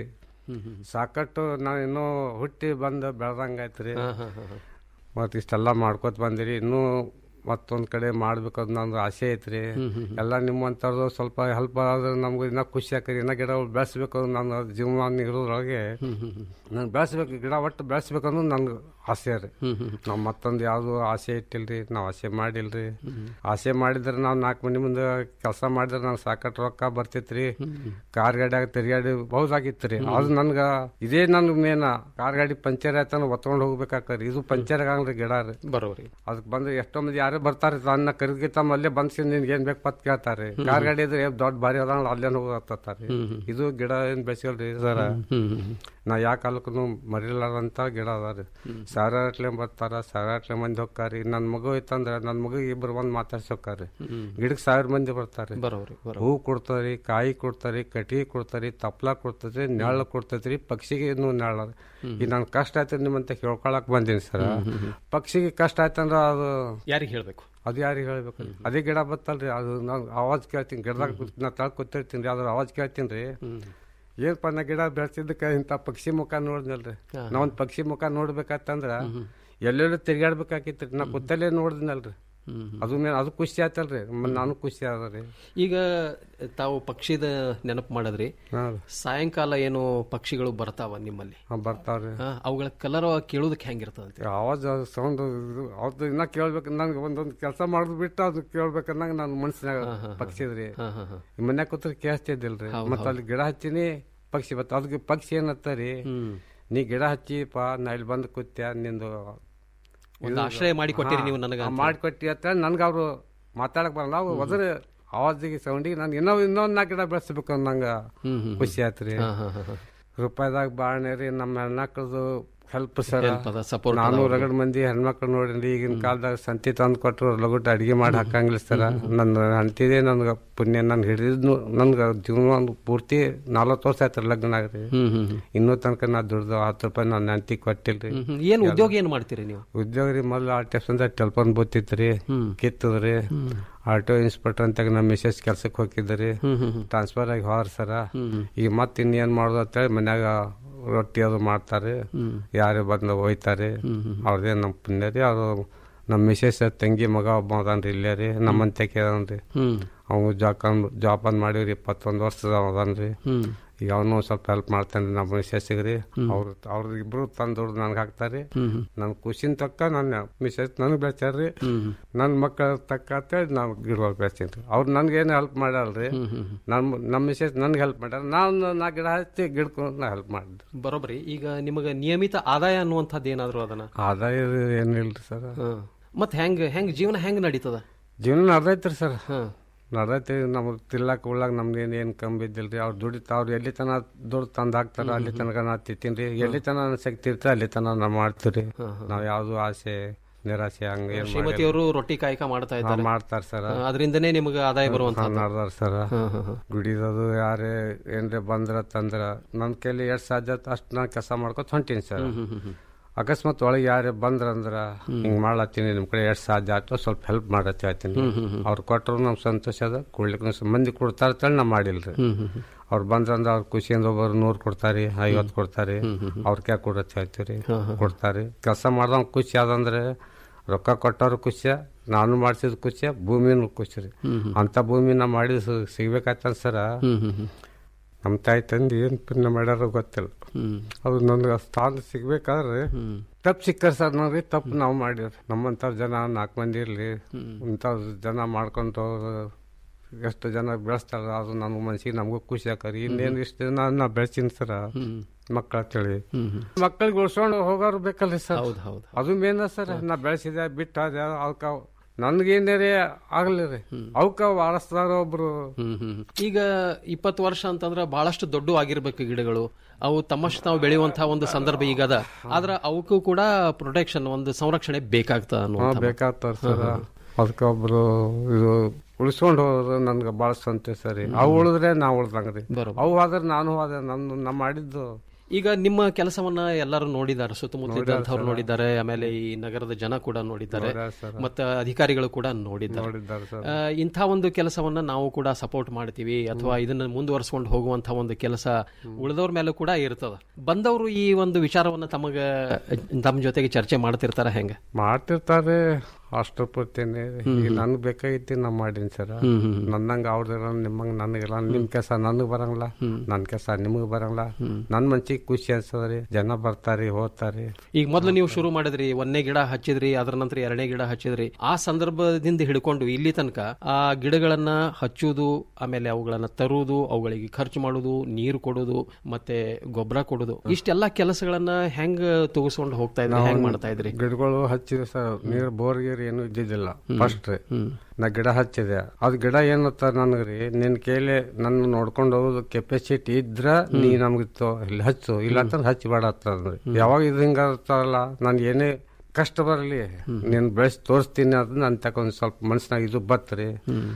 [SPEAKER 16] ಸಾಕಟ್ಟು ನಾನು ಇನ್ನೂ ಹುಟ್ಟಿ ಬಂದು ಬೆಳ್ದಂಗೆ ಆಯ್ತು ರೀ ಮತ್ತು ಇಷ್ಟೆಲ್ಲ ಮಾಡ್ಕೋತ ಬಂದಿರಿ ಇನ್ನೂ ಮತ್ತೊಂದ್ ಕಡೆ ಮಾಡ್ಬೇಕಂತ ನಂದು ಆಸೆ ಐತ್ರಿ ಎಲ್ಲ ನಿಮ್ಮಂತವ್ರದ್ದು ಸ್ವಲ್ಪ ಹೆಲ್ಪ್ ಆದ್ರೆ ನಮ್ಗೆ ಇನ್ನ ಖುಷಿ ಆಕರಿ ಇನ್ನ ಗಿಡ ಬೆಳೆಸ್ಬೇಕು ನನ್ನ ಜೀವನ ಇರೋದ್ರೊಳಗೆ ನಾನು ಬೆಳೆಸ್ಬೇಕು ಗಿಡ ಒಟ್ಟು ಬೆಳೆಸ್ಬೇಕು ಅನ್ನೋದು ನನ್ಗೆ ಆಸೆ ರೀ ನಾವು ಮತ್ತೊಂದು ಯಾವ್ದು ಆಸೆ ಇಟ್ಟಿಲ್ರಿ ನಾವು ಆಸೆ ಮಾಡಿಲ್ರಿ ಆಸೆ ಮಾಡಿದ್ರೆ ನಾವು ನಾಲ್ಕು ಮಂದಿ ಮುಂದೆ ಕೆಲಸ ಮಾಡಿದ್ರೆ ನಾವು ಸಾಕಷ್ಟು ರೊಕ್ಕ ಬರ್ತಿತ್ರಿ ಕಾರ್ ಗಾಡಿಯಾಗ ತಿರ್ಗಾಡಿ ಬಹುದಾಗಿತ್ತು ರೀ ಅದು ನನ್ಗ ಇದೇ ನನ್ ಮೇನ ಕಾರ್ ಗಾಡಿ ಪಂಚರ್ ಆಯ್ತಾನ ಒತ್ಕೊಂಡು ಹೋಗ್ಬೇಕಾಕ್ರಿ ಇದು ಪಂಚರ್ ಆಗಲ್ರಿ ಗಿಡ ರೀ
[SPEAKER 15] ಬರೋರಿ
[SPEAKER 16] ಅದಕ್ಕೆ ಬಂದ್ರೆ ಎಷ್ಟೋ ಮಂದಿ ಯಾರೇ ಬರ್ತಾರೆ ನನ್ನ ಕರಿಗಿತ್ತ ಅಲ್ಲೇ ಬಂದ್ಸಿ ನಿನ್ಗೆ ಏನ್ ಬೇಕು ಪತ್ ಕೇಳ್ತಾರೆ ಕಾರ್ ಗಾಡಿ ಇದ್ರೆ ಏ ದೊಡ್ಡ ಬಾರಿ ಅದ ಅಲ್ಲೇ ಹೋಗತ್ತಾರೆ ಇದು ಗಿಡ ಏನ್ ಬೆಳೆಸಿಲ್ರಿ ಸರ ನಾ ಯಾವ ಕಾಲಕ್ಕೂ ಮರಿಲಾರಂತ ಗಿಡ ಅದಾರಿ ಸಾವಿರಾಟ್ಲೆ ಬರ್ತಾರ ಸಾವಿರಾಟ್ಲೆ ಮಂದಿ ಹೋಗ್ತಾರಿ ನನ್ ಮಗು ಐತಂದ್ರ ನನ್ ಮಗು ಇಬ್ರು ಬಂದ್ ಮಾತಾಡ್ಸಿ ಹೋಗ್ತಾರಿ ಗಿಡಕ್ ಸಾವಿರ ಮಂದಿ ಬರ್ತಾರೆ
[SPEAKER 15] ಬರೋರಿ
[SPEAKER 16] ಹೂ ಕೊಡ್ತಾರಿ ಕಾಯಿ ಕೊಡ್ತಾರಿ ಕಟ್ಟಿಗೆ ಕೊಡ್ತಾರಿ ತಪ್ಲ ಕೊಡ್ತೈತಿ ನೆಳ್ಳ ಕೊಡ್ತೈತ್ರಿ ಪಕ್ಷಿಗೆ ಇನ್ನು ನೆಳ್ಳ ಈಗ ನನ್ ಕಷ್ಟ ಆಯ್ತು ನಿಮ್ಮಂತ ಕೇಳ್ಕೊಳಕ್ ಬಂದೀನಿ ಸರ್ ಪಕ್ಷಿಗೆ ಕಷ್ಟ ಆಯ್ತಂದ್ರ ಅದು
[SPEAKER 15] ಯಾರಿಗೆ ಹೇಳ್ಬೇಕು
[SPEAKER 16] ಅದು ಯಾರಿಗೆ ಹೇಳ್ಬೇಕು ಅದೇ ಗಿಡ ಬತ್ತಲ್ರಿ ಅದು ನಾನು ಆವಾಜ್ ಕೇಳ್ತೀನಿ ಗಿಡದಾಗ ನಾ ತಳ ಕೂತಿರ್ತೀನಿ ರೀ ಅದ್ರ ಆವಾಜ್ ಕೇಳ್ತೀನಿ ರೀ ಏನಪ್ಪ ನಾ ಗಿಡ ಬೆಳೆಸಿದ್ದಕ್ಕೆ ಇಂಥ ಪಕ್ಷಿ ಮುಖ ನೋಡಿದ್ನಲ್ರಿ ನಾ ಒಂದು ಪಕ್ಷಿ ಮುಖ ನೋಡ್ಬೇಕಂತಂದ್ರ ಎಲ್ಲೆಲ್ಲೂ ತಿರ್ಗಾಡ್ಬೇಕಾಗಿತ್ತು ನಾ ಕುತ್ತಲ್ಲೇ ನೋಡಿದ್ನಲ್ರಿ ಅದು ಮೇಲೆ ಅದು ಖುಷಿ ಆಯ್ತಲ್ರಿ ಮ- ನಾನು ಖುಷಿ ಆದ ರೀ
[SPEAKER 15] ಈಗ ತಾವು ಪಕ್ಷಿದ ನೆನಪು ಮಾಡಿದ್ರಿ ಸಾಯಂಕಾಲ ಏನು ಪಕ್ಷಿಗಳು ಬರ್ತಾವ ನಿಮ್ಮಲ್ಲಿ
[SPEAKER 16] ಬರ್ತಾವ್ರಿ
[SPEAKER 15] ಆ, ಅವುಗಳ ಕಲರ್ ಕೇಳೋದಕ್ಕೆ ಹೆಂಗಿರ್ತದಂತೆ
[SPEAKER 16] ಆವಾಜ್ ಸೌಂಡ್ ಅದು ಇನ್ನ ಕೇಳ್ಬೇಕು ನನ್ಗೆ ಒಂದೊಂದು ಕೆಲಸ ಮಾಡೋದು ಬಿಟ್ಟು ಅದು ಕೇಳ್ಬೇಕನ್ನಂಗ ನನ್ನ ಮನ್ಸಿನಾಗ ಪಕ್ಷಿದ್ರಿ ಮನ್ಯಾಗ ಕೂತ್ರೆ ಕೇಳಿಸ್ತಿದ್ದಿಲ್ರಿ ಮತ್ತ ಅಲ್ಲಿ ಗಿಡ ಹಚ್ಚಿನಿ ಪಕ್ಷಿ ಬತ್ತ ಅದಕ್ಕೆ ಪಕ್ಷಿ ಏನತ್ತರಿ ನೀ ಗಿಡ ಹಚ್ಚಿಪ್ಪ ನಾ ಇಲ್ಲಿ ಬಂದು ಕೂತ್ಯ ನಿಂದು
[SPEAKER 15] ಒಂದು ಆಶ್ರಯ ಮಾಡಿ ಕೊಟ್ಟಿರಿ ನೀವು ನನಗ ಅಂತ.
[SPEAKER 16] ಮಾಡಿಕೊಟ್ಟಿ ಅಂತ ನನ್ಗೆ ಅವರು ಮಾತಾಡಕ್ ಬರಲ್ಲ ಅವು ಹೋದ್ರ ಆವಾಜಿಗೆ ಸೌಂಡಿಗೆ ನಾನು ಇನ್ನೂ ಇನ್ನೊಂದು ನಾಲ್ಕು ಗಿಡ ಬೆಳೆಸ್ಬೇಕು ಅನ್ನಂಗ ಖುಷಿ ಆಯ್ತ್ರಿ ರೂಪಾಯಿದಾಗ ಬಾಳ್ನೆ ರೀ ನಮ್ಮ ಹೆಣ್ಮಕ್ಳದು ಹೆಲ್ಪ್ ಸರ್
[SPEAKER 15] Help ಅದ, support
[SPEAKER 16] ನಾನು
[SPEAKER 15] ಅದ
[SPEAKER 16] ರಗಡ್ ಮಂದಿ ಹೆಣ್ಮಕ್ಳು ನೋಡಿರಿ ಈಗಿನ ಕಾಲದಾಗ ಸಂತಿ ತಂದು ಕೊಟ್ಟರು ಲಗುಟ್ ಅಡಿಗೆ ಮಾಡಿ ಹಾಕಂಗಿಲ್ಲ ಸರ್ ನನ್ನ ಅಂತಿದೆ ನನ್ಗೆ ಪುಣ್ಯ ನನ್ ಹಿಡಿದ್ನು ನನ್ಗೆ ಜೀವನ ಒಂದು ಪೂರ್ತಿ ನಲ್ವತ್ತು ವರ್ಷ ಆಯ್ತು ಲಗ್ನ ಆಗ್ರಿ ಇನ್ನೂ ತನಕ ನಾ ದುಡ್ದು ಹತ್ತು ರೂಪಾಯಿ ನನ್ನ ಹೆಂಡತಿ ಕೊಟ್ಟಿಲ್ರಿ
[SPEAKER 15] ಹ್ಮ್. ಏನ್ ಉದ್ಯೋಗ ಏನ್ ಮಾಡ್ತೀರಿ ನೀವು
[SPEAKER 16] ಉದ್ಯೋಗ ರೀ ಮೊದ್ಲು ಆರ್ ಟಿ ಎಫ್ ಅಂತ ಟೆಲಿಫೋನ್ ಬೂತಿತ್ರಿ ಕಿತ್ತದ್ರಿ ಆಟೋ ಇನ್ಸ್ಪೆಕ್ಟರ್ ಅಂತ ನಮ್ಮ ಮಿಸೆಸ್ ಕೆಲ್ಸಕ್ಕೆ ಹೋಗಿದ್ರಿ ಟ್ರಾನ್ಸ್ಫರ್ ಆಗಿ ಹೋರ್ ಸರ ಈಗ ಮತ್ತೆ ಇನ್ನೇನ್ ಮಾಡೋದು ಅಂತೇಳಿ ಮನ್ಯಾಗ ರೊಟ್ಟಿ ಅದು ಮಾಡ್ತಾರೆ ಯಾರೇ ಬಂದು ಒಯ್ತಾರೆ ಅವ್ರದೇ ನಮ್ಮ ಪುಣ್ಯ ರೀ ಅವರು ನಮ್ಮ ಮಿಸೆಸ್ ತಂಗಿ ಮಗ ಒಬ್ಬ ಅದಾನ್ರಿ ಇಲ್ಲೇ ರೀ ನಮ್ಮಂತಕ್ಕೆ ಅದಾನ್ರಿ ಅವ್ನು ಜಾಕನ್ ಜಾಬ್ ಮಾಡಿವ್ರಿ ಇಪ್ಪತ್ತೊಂದು ವರ್ಷದ ಅದಾನ್ರಿ ಈಗ ಅವನು ಸ್ವಲ್ಪ ಹೆಲ್ಪ್ ಮಾಡ್ತಾನೆ ನಮ್ಮ ಮಿಸೆಸ್ಗೆ ರೀ ಅವ್ರು ಅವ್ರ ಇಬ್ರು ತಂದು ದುಡ್ಡು ನನ್ಗೆ ಹಾಕ್ತಾರೆ ನನ್ ಖುಷಿನ ತಕ್ಕ ನನ್ನ ಮಿಸೆಸ್ ನನಗೆ ಬೆಳೆಸ್ಯಾರ್ರಿ ನನ್ನ ಮಕ್ಕಳ ತಕ್ಕ ಅಂತೇಳಿ ನಾವು ಗಿಡಗಳು ಬೆಳೆಸ್ತೀನಿ ರೀ ಅವ್ರು ನನ್ಗೇನು ಹೆಲ್ಪ್ ಮಾಡಲ್ರಿ ನಮ್ಮ ನಮ್ಮ ಮಿಸೆಸ್ ನನ್ಗೆ ಹೆಲ್ಪ್ ಮಾಡ್ಯಾರ ನಾನು ನಾ ಗಿಡ ಹಚ್ಚಿ ಗಿಡಕೊಂಡು ನಾ ಹೆಲ್ಪ್ ಮಾಡಿದ್ರಿ
[SPEAKER 15] ಬರೋಬ್ರಿ ಈಗ ನಿಮಗೆ ನಿಯಮಿತ ಆದಾಯ ಅನ್ನುವಂಥದ್ದು ಏನಾದ್ರು ಅದನ್ನ
[SPEAKER 16] ಆದಾಯ ಏನಿಲ್ರಿ ಸರ್
[SPEAKER 15] ಮತ್ ಹೆಂಗ್ ಹೆಂಗ್ ಜೀವನ ಹೆಂಗ್ ನಡೀತದ
[SPEAKER 16] ಜೀವನ ನಡ್ದೈತ್ರಿ ಸರ್ ನಡ್ದೈತಿ ನಮ್ಗೆ ತಿಲ್ಲಕ್ ಉಳ್ಳಾಗ ನಮ್ದು ಏನು ಏನು ಕಮ್ಮಿ ಬಿದ್ದಿಲ್ರಿ ಅವ್ರು ದುಡಿತ ಅವ್ರು ಎಲ್ಲಿ ತನ ದುಡ್ಡು ತಂದು ಹಾಕ್ತಾರ ಅಲ್ಲಿ ತನಕ ನಾ ತಿಂತೀನಿ ರೀ ಎಲ್ಲಿ ತನ ನನ್ನ ಶಕ್ತಿ ಇರ್ತದೆ ಅಲ್ಲಿ ತನ ನಾ ಮಾಡ್ತೀವಿ ನಾವು ಯಾವ್ದು ಆಸೆ ನಿರಾಸೆ ಹಂಗ ಏನ್
[SPEAKER 15] ಶ್ರೀಮತಿಯವರು ರೊಟ್ಟಿ ಕಾಯಕ ಮಾಡ್ತಾ ಇದ್ದಾರೆ
[SPEAKER 16] ಮಾಡ್ತಾರ ಸರ್
[SPEAKER 15] ಅದರಿಂದನೇ ನಿಮಗೆ ಆದಾಯ ಬರುವಂತ
[SPEAKER 16] ನಡ್ದಾರ ಸರ್ ಗುಡಿದದು ಯಾರೇ ಏನ್ರೆ ಬಂದ್ರ ತಂದ್ರ ನನ್ ಕೈಲಿ ಎಷ್ಟ್ ಸಾಧ್ಯ ಅಷ್ಟು ನಾ ಕೆಲಸ ಮಾಡ್ಕೊತ ಹೊಂಟೀನಿ ಸರ್ ಅಕಸ್ಮಾತ್ ಒಳಗೆ ಯಾರೇ ಬಂದ್ರ ಅಂದ್ರ ಹಿಂಗ್ ಮಾಡ್ಲತ್ತೀನಿ ನಿಮ್ ಕಡೆ ಎಷ್ಟ್ ಸಾಧ್ಯ ಆಯ್ತು ಸ್ವಲ್ಪ ಹೆಲ್ಪ್ ಮಾಡತ್ ಹೇಳ್ತೀನಿ ಅವ್ರು ಕೊಟ್ಟರು ನಮ್ ಸಂತೋಷ ಅದ ಕೊಡ್ಲಿಕ್ಕೆ ಮಂದಿ ಕೊಡ್ತಾರ ಅಂತೇಳಿ ನಾ ಮಾಡಿಲ್ರಿ ಅವ್ರು ಬಂದ್ರಂದ್ರ ಅವ್ರ ಖುಷಿಯಿಂದ ಒಬ್ಬರು ನೂರ್ ಕೊಡ್ತಾರಿ ಐವತ್ ಕೊಡ್ತಾರಿ ಅವ್ರ ಕ್ಯಾ ಕೊಡತ್ ಹೇಳ್ತೀರಿ ಕೊಡ್ತಾರಿ ಕೆಲಸ ಮಾಡ್ದವ್ ಖುಷಿ ಆದಂದ್ರೆ ರೊಕ್ಕ ಕೊಟ್ಟವ್ರು ಖುಷಿಯ ನಾನು ಮಾಡ್ಸಿದ್ ಖುಷಿಯ ಭೂಮಿನೂ ಖುಷಿ ರೀ ಅಂತ ಭೂಮಿ ನಾ ಮಾಡಿದ ಸಿಗ್ಬೇಕಾಯ್ತ ಸರ ನಮ್ಮ ತಾಯಿ ತಂದೆ ಏನ್ ಪುಣ್ಯ ಮಾಡ್ಯಾರ ಗೊತ್ತಿಲ್ಲ ಅದು ನನ್ಗೆ ಸ್ಥಾನ ಸಿಗ್ಬೇಕಾದ್ರೆ ತಪ್ಪು ಸಿಕ್ಕಾರ ಸರ್ ನೋಡ್ರಿ ತಪ್ಪು ನಾವು ಮಾಡಿವ್ರಿ ನಮ್ಮಂಥವ್ರ ಜನ ನಾಲ್ಕು ಮಂದಿ ಇರ್ಲಿ ಇಂಥ ಜನ ಮಾಡ್ಕೊಂತ ಎಷ್ಟು ಜನ ಬೆಳೆಸ್ತಾರ ಅದು ನನ್ನ ಮನ್ಸಿಗೆ ನಮಗೂ ಖುಷಿ ಆಕರಿ ಇನ್ನೇನು ಇಷ್ಟು ದಿನ ನಾ ಬೆಳೆಸಿನ ಸರ ಮಕ್ಕಳ ತಿಳಿ ಮಕ್ಕಳಿಗೆ ಉಳ್ಸ್ಕೊಂಡು ಹೋಗೋರು ಬೇಕಲ್ರಿ ಸರ್ ಅದು ಮೇನ ಸರ್ ನಾ ಬೆಳೆಸಿದೆ ಬಿಟ್ಟ ಅವಕ್ಕ ನನ್ಗೇನೇ ಆಗ್ಲಿ ರೀ ಅವಕ್ಕ ವಾರಸ್ದಾರ ಒಬ್ರು
[SPEAKER 15] ಈಗ ಇಪ್ಪತ್ತು ವರ್ಷ ಅಂತಂದ್ರೆ ಬಹಳಷ್ಟು ದೊಡ್ಡ ಆಗಿರ್ಬೇಕು ಗಿಡಗಳು ಅವು ತಮ್ಮಷ್ಟು ತಾವು ಬೆಳೆಯುವಂತಹ ಒಂದು ಸಂದರ್ಭ ಈಗ ಅದ ಆದ್ರ ಅವಕ್ಕೂ ಕೂಡ ಪ್ರೊಟೆಕ್ಷನ್ ಒಂದು ಸಂರಕ್ಷಣೆ ಬೇಕಾಗ್ತದ
[SPEAKER 16] ಹಾ
[SPEAKER 15] ಅನ್ನುವಂಥ ಮಾತು.
[SPEAKER 16] ಬೇಕಾಗ್ತಾರ ಸರ್ ಅದಕ್ಕೆ ಒಬ್ರು ಇದು ಉಳಿಸ್ಕೊಂಡು ಹೋಗೋದು ನನ್ಗೆ ಭಾಳ ಸಂತೋಷ ರೀ ಅವು ಉಳಿದ್ರೆ ನಾ ಉಳ್ದಂಗ್ರಿ ಅವು ಆದ್ರೆ ನಾನು ಹೋದೆ ನನ್ನ ನಾ ಮಾಡಿದ್ದು
[SPEAKER 15] ಈಗ ನಿಮ್ಮ ಕೆಲಸವನ್ನ ಎಲ್ಲರೂ ನೋಡಿದ್ದಾರೆ ಸುತ್ತಮುತ್ತಲಿದ್ದಂಥವ್ರು ನೋಡಿದ್ದಾರೆ ಆಮೇಲೆ ಈ ನಗರದ ಜನ ಕೂಡ ನೋಡಿದ್ದಾರೆ
[SPEAKER 16] ನೋಡ್ಯಾರ ಸರ್.
[SPEAKER 15] ಮತ್ತೆ ಅಧಿಕಾರಿಗಳು ಕೂಡ ನೋಡಿದ್ದಾರೆ
[SPEAKER 16] ನೋಡಿದ್ದಾರೆ ಸರ್.
[SPEAKER 15] ಆ, ಇಂಥ ಒಂದು ಕೆಲಸವನ್ನ ನಾವು ಕೂಡ ಸಪೋರ್ಟ್ ಮಾಡ್ತೀವಿ ಅಥವಾ ಇದನ್ನ ಮುಂದುವರಿಸಿಕೊಂಡು ಹೋಗುವಂತಹ ಒಂದು ಕೆಲಸ ಉಳಿದವ್ರ ಮೇಲೂ ಕೂಡ ಇರ್ತದ ಬಂದವರು ಈ ಒಂದು ವಿಚಾರವನ್ನ ತಮಗ ತಮ್ಮ ಜೊತೆಗೆ ಚರ್ಚೆ ಮಾಡ್ತಿರ್ತಾರ ಹೆಂಗ
[SPEAKER 16] ಮಾಡ್ತಿರ್ತಾರೆ ಅಷ್ಟು ಪೂರ್ತಿನೇ ಈಗ ನನ್ಗೆ ಬೇಕಾಗಿತ್ತು ನಾ ಮಾಡೀನಿ ಸರ್
[SPEAKER 15] ಹ್ಮ್, ಹ್ಮ್.
[SPEAKER 16] ನನ್ನಂಗೆ ಅವ್ರದಿರ ನಿಮ್ಮಂಗೆ ನನಗಿಲ್ಲ ನಿಮ್ಮ ಕೆಲಸ ನನಗೆ ಬರಂಗಿಲ್ಲ ನನ್ನ ಕೆಲಸ ನಿಮಗೆ ಬರಂಗಿಲ್ಲ ನನ್ನ ಮನ್ಸಿಗೆ ಖುಷಿ ಅನ್ಸದ್ರಿ ಜನ ಬರ್ತಾರಿ ಹೋಗ್ತಾರಿ
[SPEAKER 15] ಈಗ ಮೊದಲು ನೀವು ಶುರು ಮಾಡಿದ್ರಿ ಒಂದನೇ ಗಿಡ ಹಚ್ಚಿದ್ರಿ ಅದರ ನಂತರ ಎರಡನೇ ಗಿಡ ಹಚ್ಚಿದ್ರಿ ಆ ಸಂದರ್ಭದಿಂದ ಹಿಡ್ಕೊಂಡು ಇಲ್ಲಿ ತನಕ ಆ ಗಿಡಗಳನ್ನ ಹಚ್ಚುವುದು ಆಮೇಲೆ ಅವುಗಳನ್ನ ತರುವುದು ಅವುಗಳಿಗೆ ಖರ್ಚು ಮಾಡುವುದು ನೀರು ಕೊಡುವುದು ಮತ್ತೆ ಗೊಬ್ಬರ ಕೊಡುವುದು ಇಷ್ಟೆಲ್ಲಾ ಕೆಲಸಗಳನ್ನ ಹೆಂಗ್ ತೂಗಿಸ್ಕೊಂಡು ಹೋಗ್ತಾ ಇದ್ರಿ ಹೆಂಗ್ ಮಾಡ್ತಾ ಇದ್ರಿ
[SPEAKER 16] ಗಿಡಗಳು ಹಚ್ಚಿದೆ ಸರ್ ನೀರು ಬೋರ್ ಗೀರ್ ಏನು ಇದ್ದಿದ್ದಿಲ್ಲ ಫಸ್ಟ್ ರೀ ನಾ ಗಿಡ ಹಚ್ಚಿದೆ ಅದು ಗಿಡ ಏನತ್ತ ನನಗ್ರಿ ನಿನ್ ಕೈಲಿ ನನ್ನ ನೋಡ್ಕೊಂಡು ಹೋಗೋದು ಕೆಪಾಸಿಟಿ ಇದ್ರ ನೀ ನಮ್ಗೆ ತೊ- ಇಲ್ಲಿ ಹಚ್ಚು ಇಲ್ಲ ಅಂತಂದ್ರೆ ಹಚ್ಚಬೇಡ ಅಂತಂದ್ರಿ ಯಾವಾಗ ಇದು ಹಿಂಗ ಇರ್ತಾರಲ್ಲ ನನ್ ಏನೇ ಕಷ್ಟ ಬರಲಿ ನೀನ್ ಬೆಳೆಸಿ ತೋರಿಸ್ತೀನಿ ಅದು ನನ್ ತಕೊಂಡ್ ಸ್ವಲ್ಪ ಮನ್ಸಿನಾಗ ಇದು ಬತ್ರಿ